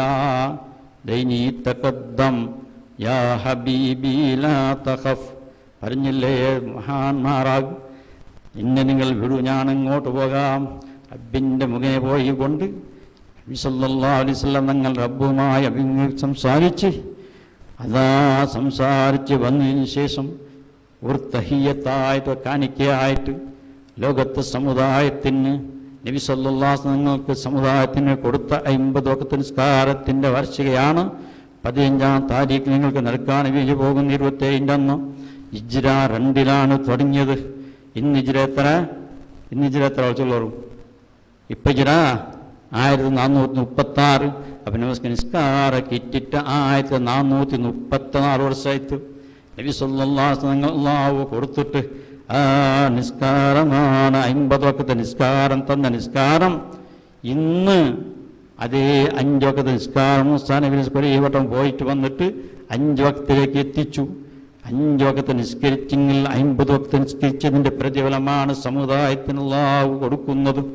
ദൈനീ തകദ്ദം യാ ഹബീബി ലാ തഖഫ് പറഞ്ഞില്ലേ മഹാന്മാരാകും ഇന്നെ നിങ്ങൾ വിടൂ ഞാൻ അങ്ങോട്ട് പോകാം റബ്ബിൻ്റെ മുഖേ പോയി കൊണ്ട് നബി സല്ലല്ലാഹു അലൈഹി വസല്ലം തങ്ങൾ റബ്ബുമായി അഭിമുഖ സംസാരിച്ച് അതാ സംസാരിച്ച് വന്നതിന് ശേഷം ഒരു തഹിയത്തായിട്ട് കാണിക്കയായിട്ട് ലോകത്തെ സമുദായത്തിന് നബി സല്ലല്ലാഹു നിങ്ങൾക്ക് സമുദായത്തിന് കൊടുത്ത അമ്പത് വക്കത്ത് നിസ്കാരത്തിൻ്റെ വാർഷികയാണ് പതിനഞ്ചാം താരീഖ് നിങ്ങൾക്ക് നടക്കാൻ വീഴ് പോകുന്ന ഇരുപത്തേഴിൻ്റെ അന്ന് ഇജ്ര രണ്ടിലാണ് തുടങ്ങിയത് ഇന്ന് ഇജ്ര എത്ര ഇന്ന് ഇജ്ര എത്ര ചൊല്ലോറും ഇപ്പം ഇജ്ര ആയിരത്തി നാനൂറ്റി മുപ്പത്തി ആറ് അപ്പം നമസ്ക നിസ്കാര കിറ്റിട്ട് ആയിരത്തി നാനൂറ്റി മുപ്പത്തി നാല് വർഷമായിട്ട് നബി സല്ലല്ലാഹു അള്ളാഹു കൊടുത്തിട്ട് ആ നിസ്കാരമാണ് അമ്പത് വക്കത്തെ നിസ്കാരം തന്ന നിസ്കാരം ഇന്ന് അതേ അഞ്ച് വക്കത്തെ നിസ്കാരം മുസ്താനബി കുറേ വട്ടം പോയിട്ട് വന്നിട്ട് അഞ്ച് വക്കത്തിലേക്ക് എത്തിച്ചു അഞ്ച് വക്കത്ത് നിസ്കരിച്ചെങ്കിൽ അമ്പത് വക്കത്ത് നിസ്കരിച്ചതിൻ്റെ പ്രതിഫലമാണ് സമുദായത്തിന് അള്ളാഹു കൊടുക്കുന്നത്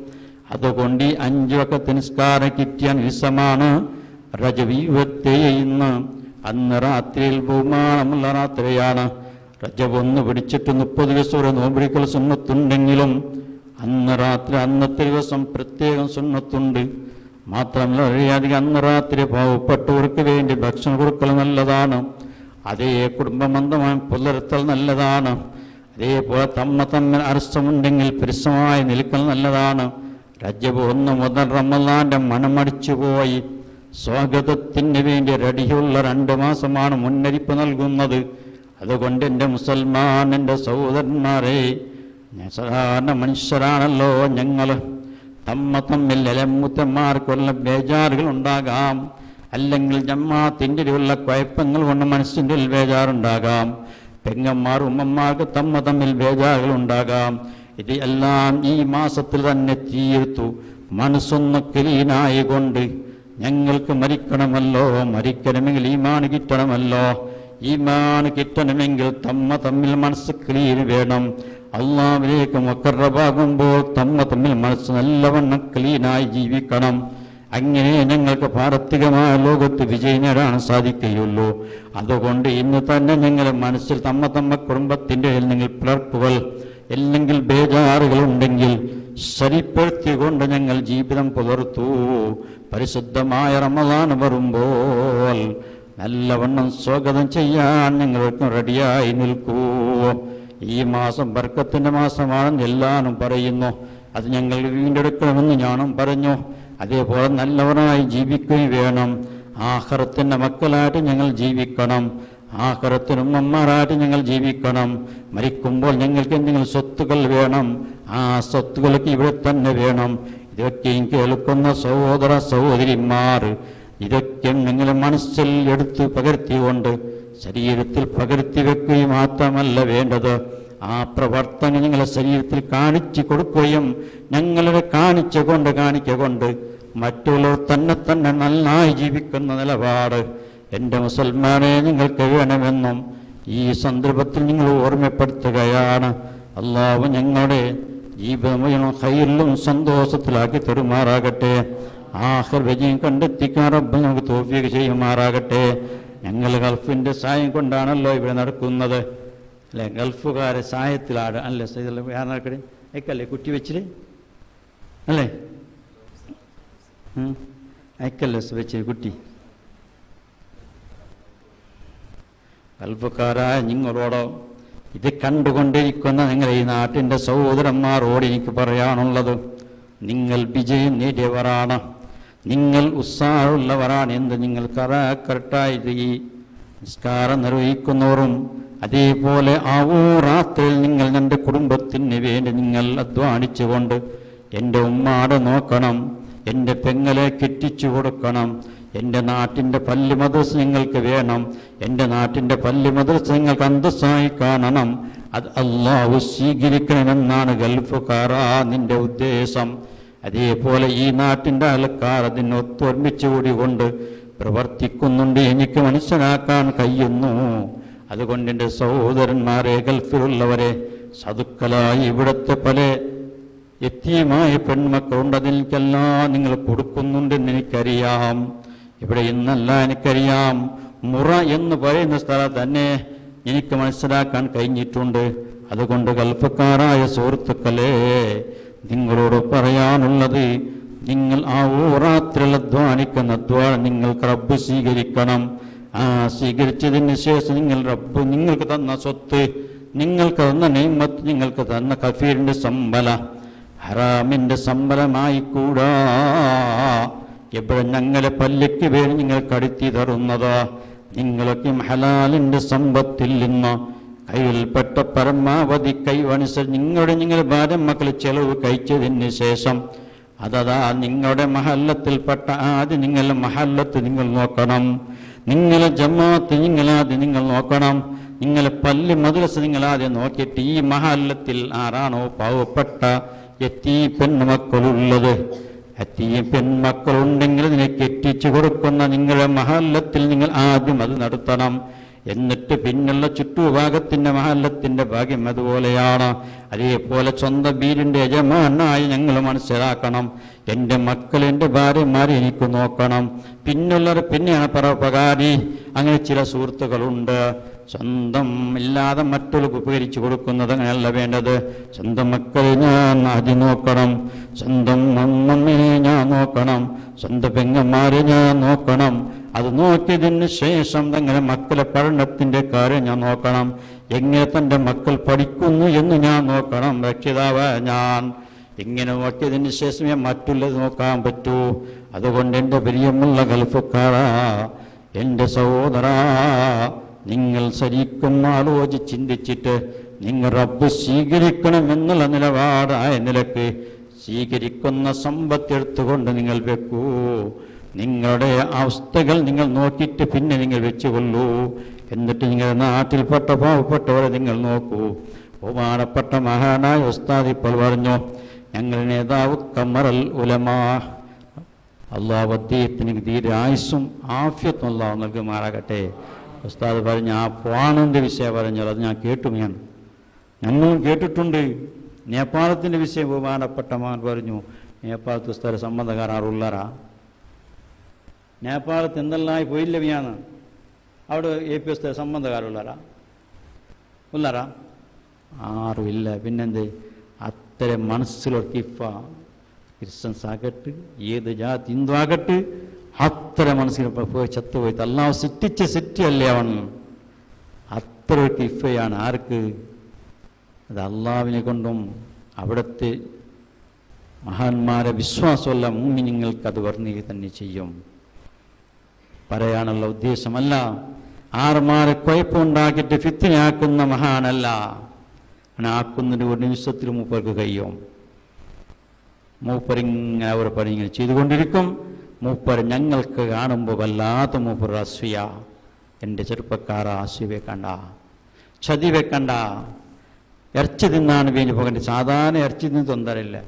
അതുകൊണ്ട് ഈ അഞ്ചു വക്കത്ത് നിസ്കാരം കിട്ടിയ ദിവസമാണ് രജവീവത്തെ ഇന്ന് അന്ന് രാത്രിയിൽ ബഹുമാനമുള്ള രാത്രിയാണ് രജബ് ഒന്ന് പിടിച്ചിട്ട് മുപ്പത് ദിവസം ഒരു നോമ്പിടിക്കൽ സുന്നത്തുണ്ടെങ്കിലും അന്ന് രാത്രി അന്നത്തെ ദിവസം പ്രത്യേകം സുന്നത്തുണ്ട് മാത്രമല്ല വളരെയധികം അന്ന് രാത്രി പാവപ്പെട്ടവർക്ക് വേണ്ടി ഭക്ഷണം കൊടുക്കൽ നല്ലതാണ് അതേ കുടുംബബന്ധമായി പുലർത്തൽ നല്ലതാണ് അതേപോലെ തമ്മ തമ്മിൽ അരസമുണ്ടെങ്കിൽ പുരുഷമായി നിൽക്കൽ നല്ലതാണ് രജബ് ഒന്ന് മുതൽ റമലാന്റെ മണമടിച്ചു പോയി സ്വാഗതത്തിന് വേണ്ടി റെഡിയുള്ള രണ്ട് മാസമാണ് മുന്നറിയിപ്പ് നൽകുന്നത് അതുകൊണ്ട് എൻ്റെ മുസൽമാൻ എൻ്റെ സഹോദരന്മാരെ ഞാൻ സാധാരണ മനുഷ്യരാണല്ലോ ഞങ്ങൾ തമ്മ തമ്മിൽ ഇലമുത്തന്മാർക്കുള്ള ബേജാറുകൾ ഉണ്ടാകാം അല്ലെങ്കിൽ ജമാത്തിൻ്റെ ഉള്ള കുഴപ്പങ്ങൾ കൊണ്ട് മനസ്സിൻ്റെ ഉള്ളിൽ ബേജാറുണ്ടാകാം പെങ്ങന്മാർ ഉമ്മന്മാർക്ക് തമ്മ തമ്മിൽ ബേജാറുകൾ ഉണ്ടാകാം ഇത് എല്ലാം ഈ മാസത്തിൽ തന്നെ തീർത്തു മനസ്സൊന്ന് ക്ലീനായി കൊണ്ട് ഞങ്ങൾക്ക് മരിക്കണമല്ലോ മരിക്കണമെങ്കിൽ ഈമാൻ കിട്ടണമല്ലോ ഈമാൻ കിട്ടണമെങ്കിൽ തമ്മ തമ്മിൽ മനസ്സ് ക്ലീൻ വേണം അള്ളാവിലേക്ക് മക്കറബാകുമ്പോൾ തമ്മ തമ്മിൽ മനസ്സ് നല്ലവണ്ണം ക്ലീനായി ജീവിക്കണം അങ്ങനെ ഞങ്ങൾക്ക് പാരത്രികമായ ലോകത്ത് വിജയം നേടാൻ സാധിക്കുകയുള്ളൂ അതുകൊണ്ട് ഇന്ന് തന്നെ ഞങ്ങൾ മനസ്സിൽ തമ്മ തമ്മ കുടുംബത്തിൻ്റെ നിങ്ങൾ പിളർപ്പുകൾ അല്ലെങ്കിൽ ബേജാറുകൾ ഉണ്ടെങ്കിൽ ശരിപ്പെടുത്തിക്കൊണ്ട് ഞങ്ങൾ ജീവിതം പുലർത്തു പരിശുദ്ധമായ റമദാൻ വരുമ്പോൾ നല്ലവണ്ണം സ്വാഗതം ചെയ്യാൻ നിങ്ങൾക്ക് റെഡിയായി നിൽക്കൂ ഈ മാസം ബർക്കത്തിൻ്റെ മാസമാണെന്ന് എല്ലാവരും പറയുന്നു അത് ഞങ്ങൾ വീണ്ടെടുക്കണമെന്ന് ഞാനും പറഞ്ഞു അതേപോലെ നല്ലവരായി ജീവിക്കുകയും വേണം ആഹ്റത്തിൻ്റെ മക്കളായിട്ട് ഞങ്ങൾ ജീവിക്കണം ആഹ്റത്തിന് ഉമ്മമാരായിട്ട് ഞങ്ങൾ ജീവിക്കണം മരിക്കുമ്പോൾ ഞങ്ങൾക്ക് എന്തെങ്കിലും സ്വത്തുക്കൾ വേണം ആ സ്വത്തുകൾക്ക് ഇവിടെ തന്നെ വേണം ഇതൊക്കെയും കേൾക്കുന്ന സഹോദര സഹോദരിമാർ ഇതൊക്കെ നിങ്ങൾ മനസ്സിൽ എടുത്ത് പകർത്തിക്കൊണ്ട് ശരീരത്തിൽ പകർത്തി വെക്കുകയും മാത്രമല്ല വേണ്ടത് ആ പ്രവർത്തനം നിങ്ങളെ ശരീരത്തിൽ കാണിച്ചു കൊടുക്കുകയും ഞങ്ങളെ കാണിച്ചു കൊണ്ട് കാണിക്കൊണ്ട് മറ്റുള്ളവർ തന്നെ തന്നെ നന്നായി ജീവിക്കുന്ന നിലപാട് എൻ്റെ മുസൽമാനെ നിങ്ങൾക്ക് വേണമെന്നും ഈ സന്ദർഭത്തിൽ നിങ്ങൾ ഓർമ്മപ്പെടുത്തുകയാണ് അള്ളാഹു ഞങ്ങളുടെ ജീവിതം ഹൈറിലും സന്തോഷത്തിലാക്കി തെരുമാറാകട്ടെ ആഹർ വിജയം കണ്ടെത്തിക്കാൻ റബ്ബ് നമുക്ക് തോഫിയൊക്കെ ചെയ്യുമാറാകട്ടെ ഞങ്ങൾ ഗൾഫിൻ്റെ സഹായം കൊണ്ടാണല്ലോ ഇവിടെ നടക്കുന്നത് അല്ലെ ഗൾഫുകാരെ സഹായത്തിലാണ് അല്ലേ സൈതല്ല വേറെ നടക്കട്ടെ അയക്കല്ലേ കുട്ടി വെച്ചിട്ട് അല്ലേ ഉം. അയക്കല്ലേ വെച്ച് കുട്ടി ഗൾഫുകാരായ നിങ്ങളോടോ ഇത് കണ്ടുകൊണ്ടിരിക്കുന്ന നിങ്ങൾ ഈ നാട്ടിൻ്റെ സഹോദരന്മാരോട് എനിക്ക് പറയാനുള്ളത് നിങ്ങൾ വിജയം നേടിയവരാണ് നിങ്ങൾ ഉത്സാഹമുള്ളവരാണ് എന്ന് നിങ്ങൾ കറക്റ്റായിട്ട് ഈ നിസ്കാരം നിർവഹിക്കുന്നവരും അതേപോലെ ആവോ രാത്രിയിൽ നിങ്ങൾ എൻ്റെ കുടുംബത്തിന് വേണ്ടി നിങ്ങൾ അധ്വാനിച്ചുകൊണ്ട് എൻ്റെ ഉമ്മാടെ നോക്കണം എൻ്റെ പെങ്ങളെ കെട്ടിച്ചു കൊടുക്കണം എൻ്റെ നാട്ടിൻ്റെ പള്ളി മദ്രസ നിങ്ങൾക്ക് വേണം എൻ്റെ നാട്ടിൻ്റെ പള്ളി മദ്രസ നിങ്ങൾക്ക് അന്തസ്സായി കാണണം അത് അള്ളാഹു സ്വീകരിക്കണമെന്നാണ് ഗൾഫുകാരാ നിന്റെ ഉദ്ദേശം അതേപോലെ ഈ നാട്ടിൻ്റെ ആൾക്കാർ അതിനെ ഒത്തൊരുമിച്ച് കൂടികൊണ്ട് പ്രവർത്തിക്കുന്നുണ്ട് എനിക്ക് മനസ്സിലാക്കാൻ കഴിയുന്നു അതുകൊണ്ട് എൻ്റെ സഹോദരന്മാരെ ഗൾഫിലുള്ളവരെ സതുക്കളായി ഇവിടുത്തെ പല എത്തിയുമായ പെൺമക്കളുണ്ട് അതിലേക്കെല്ലാം നിങ്ങൾ കൊടുക്കുന്നുണ്ടെന്ന് എനിക്കറിയാം ഇവിടെ ഇന്നല്ല എനിക്കറിയാം മുറ എന്ന് പറയുന്ന സ്ഥലം തന്നെ എനിക്ക് മനസ്സിലാക്കാൻ കഴിഞ്ഞിട്ടുണ്ട് അതുകൊണ്ട് ഗൾഫക്കാരായ സുഹൃത്തുക്കളെ നിങ്ങളോട് പറയാനുള്ളത് നിങ്ങൾ ആ ഊറാത്തിൽ അധ്വാനിക്കുന്ന അധ്വാനം നിങ്ങൾക്ക് റബ്ബ് സ്വീകരിക്കണം ആ സ്വീകരിച്ചതിന് ശേഷം നിങ്ങൾ റബ്ബ് നിങ്ങൾക്ക് തന്ന സ്വത്ത് നിങ്ങൾക്ക് തന്ന നെയ്മത്ത് നിങ്ങൾക്ക് തന്ന കഫീറിന്റെ സമ്പല ഹറാമിന്റെ സമ്പലമായി കൂടാ എവിടെ ഞങ്ങളെ പല്ലിക്ക് വേണ്ടി നിങ്ങൾ കടുത്തി തരുന്നത് നിങ്ങളൊക്കെ ഹലാലിന്റെ സമ്പത്തിൽ നിന്ന് കയ്യിൽപ്പെട്ട പരമാവധി കൈവനുസരിച്ച് നിങ്ങളുടെ നിങ്ങളുടെ ഭാര്യ മക്കൾ ചെലവ് കഴിച്ചതിന് ശേഷം അതതാ നിങ്ങളുടെ മഹല്ലത്തിൽപ്പെട്ട ആദ്യം നിങ്ങളുടെ മഹല്ലത്ത് നിങ്ങൾ നോക്കണം നിങ്ങളെ ജമാഅത്ത് നിങ്ങളാദ്യം നിങ്ങൾ നോക്കണം നിങ്ങളെ പള്ളി മദ്രസ നിങ്ങളാദ്യം നോക്കിയിട്ട് ഈ മഹല്ലത്തിൽ ആരാണോ പാവപ്പെട്ട എത്തി പെൺമക്കളുള്ളത് എത്തി പെൺമക്കളുണ്ടെങ്കിൽ അതിനെ കെട്ടിച്ചു കൊടുക്കുന്ന നിങ്ങളുടെ മഹല്ലത്തിൽ നിങ്ങൾ ആദ്യം അത് നടത്തണം എന്നിട്ട് പിന്നുള്ള ചുറ്റുഭാഗത്തിന്റെ മഹല്ലത്തിന്റെ ഭാഗ്യം അതുപോലെയാണ് അതേപോലെ സ്വന്തം വീടിന്റെ യജമാനായി ഞങ്ങൾ മനസ്സിലാക്കണം എൻ്റെ മക്കൾ എൻ്റെ ഭാര്യമാരെ എനിക്ക് നോക്കണം പിന്നുള്ളവർ പിന്നെയാണ് പരോപകാരി അങ്ങനെ ചില സുഹൃത്തുക്കളുണ്ട് സ്വന്തം ഇല്ലാതെ മറ്റുള്ളവർക്ക് ഉപകരിച്ചു കൊടുക്കുന്നത് അങ്ങനെയല്ല വേണ്ടത് സ്വന്തം മക്കളെ ഞാൻ ആദ്യം നോക്കണം സ്വന്തം മമ്മയെ ഞാൻ നോക്കണം സ്വന്തം പെങ്ങന്മാരെ ഞാൻ നോക്കണം അത് നോക്കിയതിന് ശേഷം തങ്ങളുടെ മക്കളെ പഠനത്തിൻ്റെ കാര്യം ഞാൻ നോക്കണം എങ്ങനെ തൻ്റെ മക്കൾ പഠിക്കുന്നു എന്ന് ഞാൻ നോക്കണം രക്ഷിതാവ് ഞാൻ ഇങ്ങനെ നോക്കിയതിന് ശേഷമേ മറ്റുള്ളത് നോക്കാൻ പറ്റൂ അതുകൊണ്ട് എൻ്റെ പ്രിയമുള്ള ഗൾഫക്കാരാ എൻ്റെ സഹോദരാ നിങ്ങൾ ശരിക്കും ആലോചിച്ച് ചിന്തിച്ചിട്ട് നിങ്ങൾ റബ്ബ് സ്വീകരിക്കണം എന്നുള്ള നിലപാടായ നിലക്ക് സ്വീകരിക്കുന്ന സമ്പത്ത് എടുത്തുകൊണ്ട് നിങ്ങൾ വെക്കൂ നിങ്ങളുടെ അവസ്ഥകൾ നിങ്ങൾ നോക്കിയിട്ട് പിന്നെ നിങ്ങൾ വെച്ചുകൊള്ളൂ എന്നിട്ട് നിങ്ങളുടെ നാട്ടിൽപ്പെട്ട പാവപ്പെട്ടവരെ നിങ്ങൾ നോക്കൂ ബഹുമാനപ്പെട്ട മഹാനായ ഉസ്താദ് ഇപ്പോൾ പറഞ്ഞു ഞങ്ങൾ നേതാവ് കമറൽ ഉലമാ അള്ളാഹ് അദ്ദേഹത്തിന് ദീരായുസും ആഫ്യത്തും അള്ളാഹ് നൽകുമാറാകട്ടെ ഉസ്താദ് പറഞ്ഞ ആ പോണൻ്റെ വിഷയം പറഞ്ഞത് അത് ഞാൻ കേട്ടു ഞാൻ ഞങ്ങളും കേട്ടിട്ടുണ്ട് നേപ്പാളത്തിൻ്റെ വിഷയം ബഹുമാനപ്പെട്ട മകൻ പറഞ്ഞു നേപ്പാളത്ത് ഉസ്താദ് സംബന്ധക്കാരുള്ളറാ നേപ്പാളത്ത് എന്തെല്ലാം പോയില്ല വിയാണ് അവിടെ എ പി ഉസ്താദ് സംബന്ധക്കാരുള്ളറാ ഉള്ളറാ ആറും ഇല്ല പിന്നെന്ത് അത്തരം മനസ്സിലൊരു കിഫ ക്രിസ്ത്യൻസ് ആകട്ടെ ഏത് ജാതി ഹിന്ദു ആകട്ടെ അത്ര മനസ്സിൽ പോയി ചത്തുപോയി അല്ലാഹ് സിറ്റിച്ച സിറ്റിയല്ലേ അവൻ അത്ര ഒരു കിഫയാണ് ആർക്ക് അത് അള്ളാവിനെ കൊണ്ടും അവിടുത്തെ മഹാന്മാരെ വിശ്വാസമല്ല മൂമിനിങ്ങൾക്ക് അത് വർണ്ണിക തന്നെ ചെയ്യും പറയാനുള്ള ഉദ്ദേശമല്ല ആർമാരെ കുഴപ്പമുണ്ടാക്കിയിട്ട് ഫിത്തിനാക്കുന്ന മഹാനല്ല അങ്ങനെ ആക്കുന്നതിന് ഒരു നിമിഷത്തിൽ മൂപ്പർക്ക് കഴിയും മൂപ്പരിങ്ങനെ അവർ പണി ഇങ്ങനെ ചെയ്തുകൊണ്ടിരിക്കും മൂപ്പർ ഞങ്ങൾക്ക് കാണുമ്പോൾ വല്ലാത്ത മൂപ്പർ അസ്വിയ എൻ്റെ ചെറുപ്പക്കാര അസ്വി വെക്കണ്ട ചതി വെക്കണ്ട ഇറച്ചി തിന്നാണ് വേണ്ടി പോകേണ്ടത് സാധാരണ ഇറച്ചി തിന്ന് തൊന്തരല്ല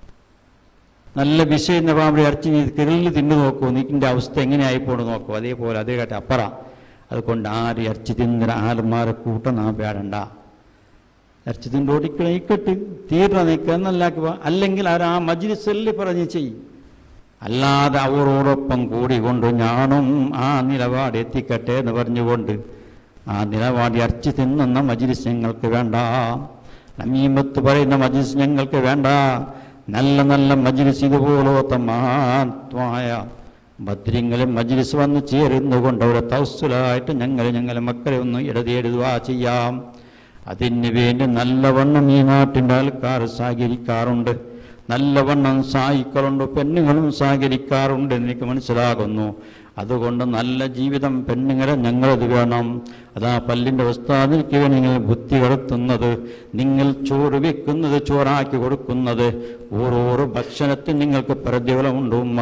നല്ല വിഷയം പാമ്പ് ഇറച്ചി നീ കിരളിൽ തിന്നു നോക്കൂ നീക്കിൻ്റെ അവസ്ഥ എങ്ങനെയായി പോണ് നോക്കൂ അതേപോലെ അതേ കാട്ടി അപ്പറ അതുകൊണ്ട് ആര് ഇറച്ചി തിന്ന ആൾമാരെ കൂട്ടം നാ പേടണ്ട ഇറച്ചി തിന്ന് ഓടിക്കണ ഇക്കട്ട് തീർന്ന നിൽക്കുക എന്നല്ലാക്കുക അല്ലെങ്കിൽ അവർ ആ മജിലിസല്ലി പറഞ്ഞ് ചെയ്യും അല്ലാതെ അവരോടൊപ്പം കൂടിക്കൊണ്ട് ഞാനും ആ നിലപാട് എത്തിക്കട്ടെ എന്ന് പറഞ്ഞുകൊണ്ട് ആ നിലപാട് ഇറച്ചി തിന്നുന്ന മജിലിസ് ഞങ്ങൾക്ക് വേണ്ട നമീമത്ത് പറയുന്ന മജിലിസ് ഞങ്ങൾക്ക് വേണ്ട നല്ല നല്ല മജിലിസ് ഇതുപോലത്തെ മഹാത്മായ ഭദ്രിങ്ങളും മജിലിസ് വന്ന് ചേരുന്നുകൊണ്ട് അവരെ തൗസുലായിട്ട് ഞങ്ങൾ ഞങ്ങളെ മക്കളെ ഒന്ന് ഇടതേടുക ചെയ്യാം അതിന് വേണ്ടി നല്ലവണ്ണം ഈ നാട്ടിൻ്റെ ആൾക്കാർ സഹകരിക്കാറുണ്ട് നല്ലവണ്ണം സഹായിക്കാറുണ്ട് പെണ്ണുങ്ങളും സഹകരിക്കാറുണ്ട് എന്ന് എനിക്ക് മനസ്സിലാകുന്നു അതുകൊണ്ട് നല്ല ജീവിതം പെണ്ണുങ്ങളെ ഞങ്ങളത് വേണം അതാ പല്ലിൻ്റെ ഉസ്താദിക്ക് വേണ്ടി നിങ്ങൾ ബുദ്ധി കടത്തുന്നത് നിങ്ങൾ ചോറ് വെക്കുന്നത് ചോറാക്കി കൊടുക്കുന്നത് ഓരോരോ ഭക്ഷണത്തിന് നിങ്ങൾക്ക് പ്രതിഫലമുണ്ട് ഉമ്മ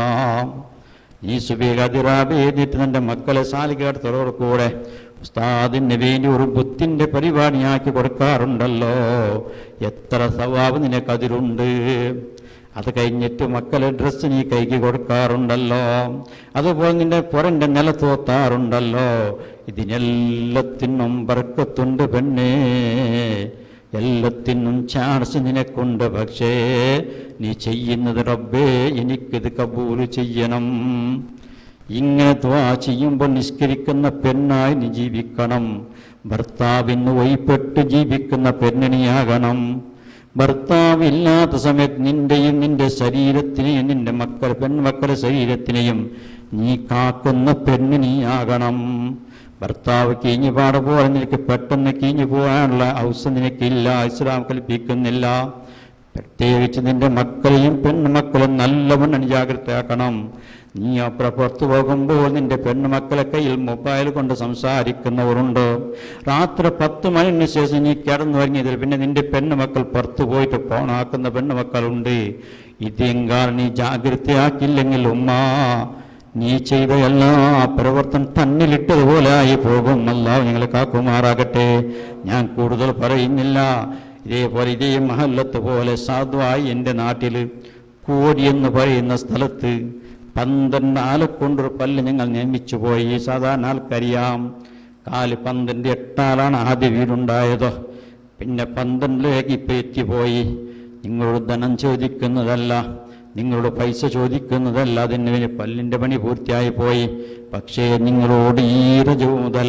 ഈ സുബീഖാതിറാബ് എഴുതിയിട്ട് തൻ്റെ മക്കളെ സാലികടത്തോട് കൂടെ ഉസ്താദിന് വേണ്ടി ഒരു ബുദ്ധിൻ്റെ പരിപാടിയാക്കി കൊടുക്കാറുണ്ടല്ലോ എത്ര സവാബ് നിനക്കതിലുണ്ട് അത് കഴിഞ്ഞിട്ട് മക്കളെ ഡ്രസ്സ് നീ കൈക്ക് കൊടുക്കാറുണ്ടല്ലോ അതുപോലെ നിന്റെ പുറൻ്റെ നില തോത്താറുണ്ടല്ലോ ഇതിനെല്ലാത്തിനും ബർക്കത്തുണ്ട് പെണ്ണേ എല്ലാത്തിനും ചാൻസ് നിനക്കുണ്ട് പക്ഷേ നീ ചെയ്യുന്നത് റബ്ബേ എനിക്കിത് കബൂല് ചെയ്യണം ഇങ്ങനെ ദ്വാ ചെയ്യുമ്പോൾ നിഷ്കരിക്കുന്ന പെണ്ണായി നീ ജീവിക്കണം ഭർത്താവിന് വൈപ്പെട്ട് ജീവിക്കുന്ന പെണ്ണിനിയാകണം ഭർത്താവില്ലാത്ത സമയത്ത് നിന്റെയും നിന്റെ ശരീരത്തിനെയും നിന്റെ മക്കൾ പെൺമക്കളുടെ ശരീരത്തിനെയും നീ കാക്കുന്ന പെണ്ണിനിയാകണം ഭർത്താവ് കീഞ്ഞു പാട പോലെ നിനക്ക് പെട്ടെന്ന് കീഞ്ഞു പോകാനുള്ള അവസരം നിനക്കില്ല ഇസ്ലാം കൽപ്പിക്കുന്നില്ല പ്രത്യേകിച്ച് നിന്റെ മക്കളെയും പെൺമക്കളും നല്ലവണ്ണം ജാഗ്രതയാക്കണം നീ അപ്പുറം പുറത്തു പോകുമ്പോൾ നിന്റെ പെൺമക്കളെ കയ്യിൽ മൊബൈൽ കൊണ്ട് സംസാരിക്കുന്നവരുണ്ട് രാത്രി പത്ത് മണിന് ശേഷം നീ കിടന്നു തുടങ്ങിയതിൽ പിന്നെ നിന്റെ പെണ്ണുമക്കൾ പുറത്തു പോയിട്ട് ഫോണാക്കുന്ന പെണ്ണുമക്കളുണ്ട് ഇതെങ്കാൽ നീ ജാഗ്രതയാക്കില്ലെങ്കിൽ ഉമ്മ നീ ചെയ്ത എല്ലാ പ്രവർത്തനം തന്നിലിട്ടതുപോലെ ആയി പോകും അല്ലാഹ് നിങ്ങളെ കാക്കുമാറാകട്ടെ ഞാൻ കൂടുതൽ പറയുന്നില്ല ഇതേപോലെ ഇതേ മഹല്ലത്ത് പോലെ സാധുവായി എൻ്റെ നാട്ടിൽ കോടി എന്ന് പറയുന്ന സ്ഥലത്ത് പന്ത്രണ്ട് ആളെ കൊണ്ടൊരു പല്ല് ഞങ്ങൾ നിയമിച്ചു പോയി സാധാരണ ആൾക്കറിയാം കാല് പന്ത്രണ്ട് എട്ടാലാണ് ആദ്യ വീടുണ്ടായത് പിന്നെ പന്ത്രണ്ടിലേക്ക് ഇപ്പം എത്തിപ്പോയി നിങ്ങളോട് ധനം ചോദിക്കുന്നതല്ല നിങ്ങളോട് പൈസ ചോദിക്കുന്നതല്ല അതിന് വേണ്ടി പല്ലിൻ്റെ പണി പൂർത്തിയായി പോയി പക്ഷേ നിങ്ങളോട് ഈ രജവ് മുതൽ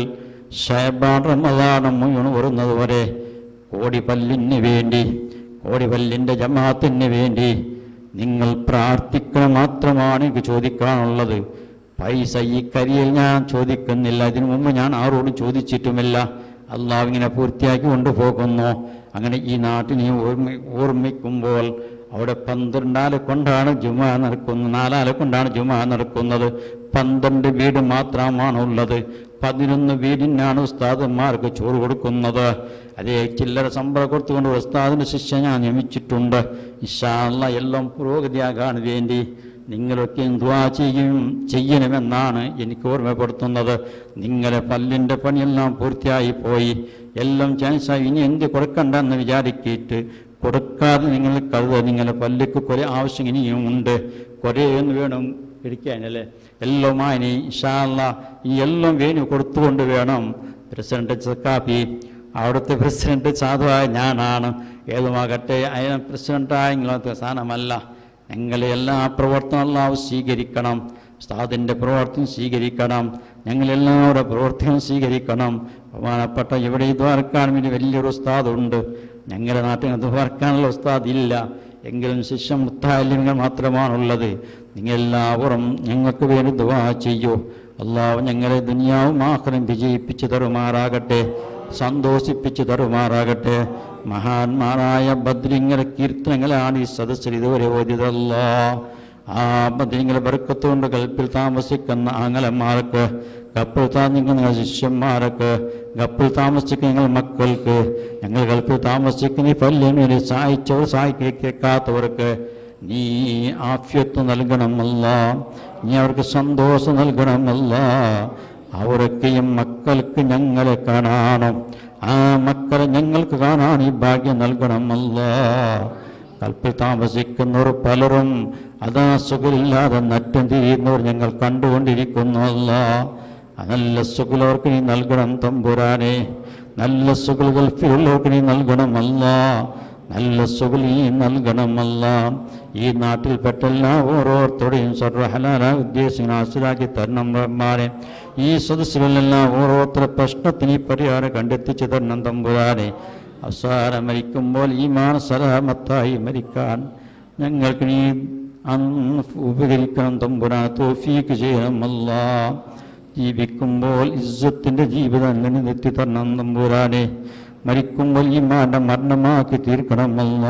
ഷഹബാൻ റമദാനം മുഴുവൻ വരുന്നത് വരെ കോടി പല്ലിന് വേണ്ടി കോടി പല്ലിൻ്റെ ജമാഅത്തിന് വേണ്ടി നിങ്ങൾ പ്രാർത്ഥിക്കണം മാത്രമാണ് എനിക്ക് ചോദിക്കാനുള്ളത് പൈസ ഈ കരിയിൽ ഞാൻ ചോദിക്കുന്നില്ല ഇതിനു മുമ്പ് ഞാൻ ആരോടും ചോദിച്ചിട്ടുമില്ല അള്ളാഹ് ഇങ്ങനെ പൂർത്തിയാക്കി കൊണ്ടുപോകുന്നു അങ്ങനെ ഈ നാട്ടിനെ ഓർമ്മ ഓർമ്മിക്കുമ്പോൾ അവിടെ പന്ത്രണ്ടാല് കൊണ്ടാണ് ജുമ നടക്കുന്നത് നാലാല് കൊണ്ടാണ് ജുമ നടക്കുന്നത് പന്ത്രണ്ട് വീട് മാത്രമാണ് ഉള്ളത് പതിനൊന്ന് വീടിനാണ് ഉസ്താദന്മാർക്ക് ചോറ് കൊടുക്കുന്നത് അതേ ചില്ലറ ശമ്പളം കൊടുത്തുകൊണ്ട് ഉസ്താദിന് ശിക്ഷ ഞാൻ നിയമിച്ചിട്ടുണ്ട് ഇഷാള്ള എല്ലാം പുരോഗതിയാകാൻ വേണ്ടി നിങ്ങളൊക്കെ എന്തുവാ ചെയ്യും ചെയ്യണമെന്നാണ് എനിക്ക് ഓർമ്മപ്പെടുത്തുന്നത് നിങ്ങളെ പല്ലിൻ്റെ പണിയെല്ലാം പൂർത്തിയായി പോയി എല്ലാം ചാൻസായി ഇനി എന്ത് കൊടുക്കണ്ടെന്ന് വിചാരിക്കിയിട്ട് കൊടുക്കാതെ നിങ്ങൾ കരുതുക നിങ്ങളെ പല്ലിക്ക് കുറേ ആവശ്യം ഇനിയും ഉണ്ട് കുറേ എന്ന് വേണം ഇരിക്കാനല്ലേ എല്ലാം ഇനി ഇഷാല്ല ഈ എല്ലാം വേണു കൊടുത്തുകൊണ്ട് വേണം പ്രസിഡന്റ് സക്കാപ്പി അവിടുത്തെ പ്രസിഡന്റ് സാധുവായ ഞാനാണ് ഏതുമാകട്ടെ അതിന് പ്രസിഡന്റായ നിങ്ങളത്തെ സ്ഥാനമല്ല ഞങ്ങളെ എല്ലാ പ്രവർത്തനം അല്ലാവും സ്വീകരിക്കണം ഉസ്താദിൻ്റെ പ്രവർത്തനം സ്വീകരിക്കണം ഞങ്ങളെല്ലാവരുടെ പ്രവർത്തനം സ്വീകരിക്കണം ബഹുമാനപ്പെട്ട ഇവിടെ ദ്വാരക്കാൻ വേണ്ടി വലിയൊരു ഉസ്താദുണ്ട് ഞങ്ങളുടെ നാട്ടിൽ ദ്വാരക്കാനുള്ള ഉസ്താദ് ഇല്ല എങ്കിലും ശിഷ്യം മുത്താലിങ്ങൾ മാത്രമാണുള്ളത് നിങ്ങളെല്ലാവരും ഞങ്ങൾക്ക് വേണ്ടി ദുവാ ചെയ്യൂ അള്ളാഹു ഞങ്ങളെ ദുനിയാവും ആഹ്റം വിജയിപ്പിച്ചു തരുമാറാകട്ടെ സന്തോഷിപ്പിച്ചു തരുമാറാകട്ടെ മഹാന്മാരായ ബദ്രിങ്ങളെ കീർത്തനങ്ങളാണ് ഈ സദസ്സിൽ ഇതുവരെ ഓതിയതല്ലാ ആ ബദ്രിങ്ങളെ ബർക്കത്തുകൊണ്ട് കൽപ്പിൽ താമസിക്കുന്ന ആങ്ങലന്മാർക്ക് കപ്പിൽ താമസിക്കുന്ന ശിഷ്യന്മാർക്ക് കപ്പിൽ താമസിക്കുന്ന ഞങ്ങൾ മക്കൾക്ക് ഞങ്ങൾ കൽപ്പിൽ താമസിക്കുന്ന ഈ പല്ലിനെ സഹായിച്ചവർ സഹായിക്കാത്തവർക്ക് നീ ആഫ്യത്ത് നൽകണമല്ല നീ അവർക്ക് സന്തോഷം നൽകണമല്ല അവരൊക്കെയും മക്കൾക്ക് ഞങ്ങളെ കാണണം ആ മക്കളെ ഞങ്ങൾക്ക് കാണാൻ ഈ ഭാഗ്യം നൽകണമല്ല കൽപ്പിൽ താമസിക്കുന്നവർ പലരും അതാ സുഖമില്ലാതെ നറ്റം തിരിയുന്നവർ ഞങ്ങൾ കണ്ടുകൊണ്ടിരിക്കുന്നല്ല നല്ല സുഖുലവർക്ക് നീ നൽകണം തമ്പുരാനെ നല്ല സുഖൽ ഗൾഫിലുള്ളവർക്ക് നീ നൽകണമല്ല നല്ല സുഖൽ നീ നൽകണമല്ല ഈ നാട്ടിൽപ്പെട്ട എല്ലാ ഓരോരുത്തരുടെയും സർവഹലാല ഉദ്ദേശങ്ങൾ ഹാസിലാക്കി തരണം റഹ്മാനെ ഈ സദസ്സിലെല്ലാം ഓരോരുത്തരുടെ പ്രശ്നത്തിന് ഈ പരിഹാരം കണ്ടെത്തിച്ച് തരണം തമ്പുരാനെ അവസാനം മരിക്കുമ്പോൾ ഈ മാനസലാമത്തായി മരിക്കാൻ ഞങ്ങൾക്ക് നീ അന്ന് ഉപകരിക്കണം തമ്പുരാൻ തോഫീക്ക് ചെയ്യണമല്ല ജീവിക്കുമ്പോൾ ഇസ്സത്തിൻ്റെ ജീവിതം നിലനിർത്തി തരണം തമ്പുരാനെ മരിക്കുമ്പോൾ ഈ മാന്റെ മരണമാക്കി തീർക്കണമല്ല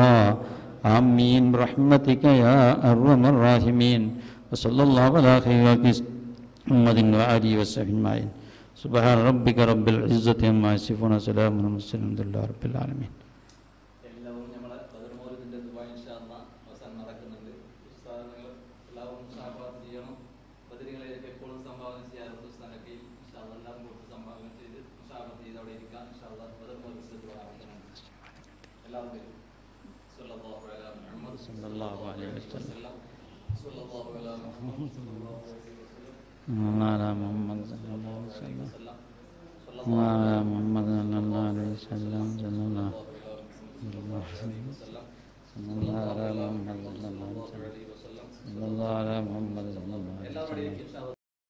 ആമീൻ റഹ്മത്തിക യാ അർഹമർ റാഹിമീൻ വസല്ലല്ലാഹു അലാ ഖൈരി മുഹമ്മദിൻ വആലിഹി വസഹ്ബിഹിൻ സുബ്ഹാന റബ്ബിക റബ്ബിൽ ഇസ്സത്തി അമ്മാ യസിഫൂന സലാമുൻ അലൽ മുർസലീൻ അൽഹംദുലില്ലാഹി റബ്ബിൽ ആലമീൻ എല്ലാവരും നമ്മളെ ബദർമോലത്തിന്റെ ദുബായ് ഇൻഷാല്ല അവസാനം നടക്കുന്നുണ്ട് ഉസ്താദ് നിങ്ങൾ എല്ലാവരും ഷാഫാത്ത് ചെയ്യണം ബദരികളിലേക്ക് എപ്പോഴും സംഭാവന ചെയ്യാറുണ്ട് ഉസ്താനൊക്കെ ഇൻഷാല്ല എല്ലാവരും കൊടുത്ത് സംഭാവന ചെയ്ത് ഷാഫാത്ത് ചെയ്ത് അവിടെ ഇരിക്കാം ഇൻഷാല്ല ബദർമോലത്തിന്റെ ദുബായ് നടക്കുന്നുണ്ട് എല്ലാവരും വരും സ്വല്ലല്ലാഹു അലാ മുഹമ്മദ് സല്ലല്ലാഹു അലൈഹി വസല്ലം വസല്ലം സ്വല്ലല്ലാഹു അലാ മുഹമ്മദ് സ്വല്ലല്ലാഹു അലൈഹി വസല്ലം على محمد صلى الله عليه وسلم വസല്ലം وعلى محمد صلى الله عليه وسلم صلى الله വസല്ലം صلى الله على محمد صلى الله عليه وسلم അലൈഹി വസല്ലം صلى الله على محمد صلى الله عليه وسلم എല്ലാവരുടെയും ഇൻഷാ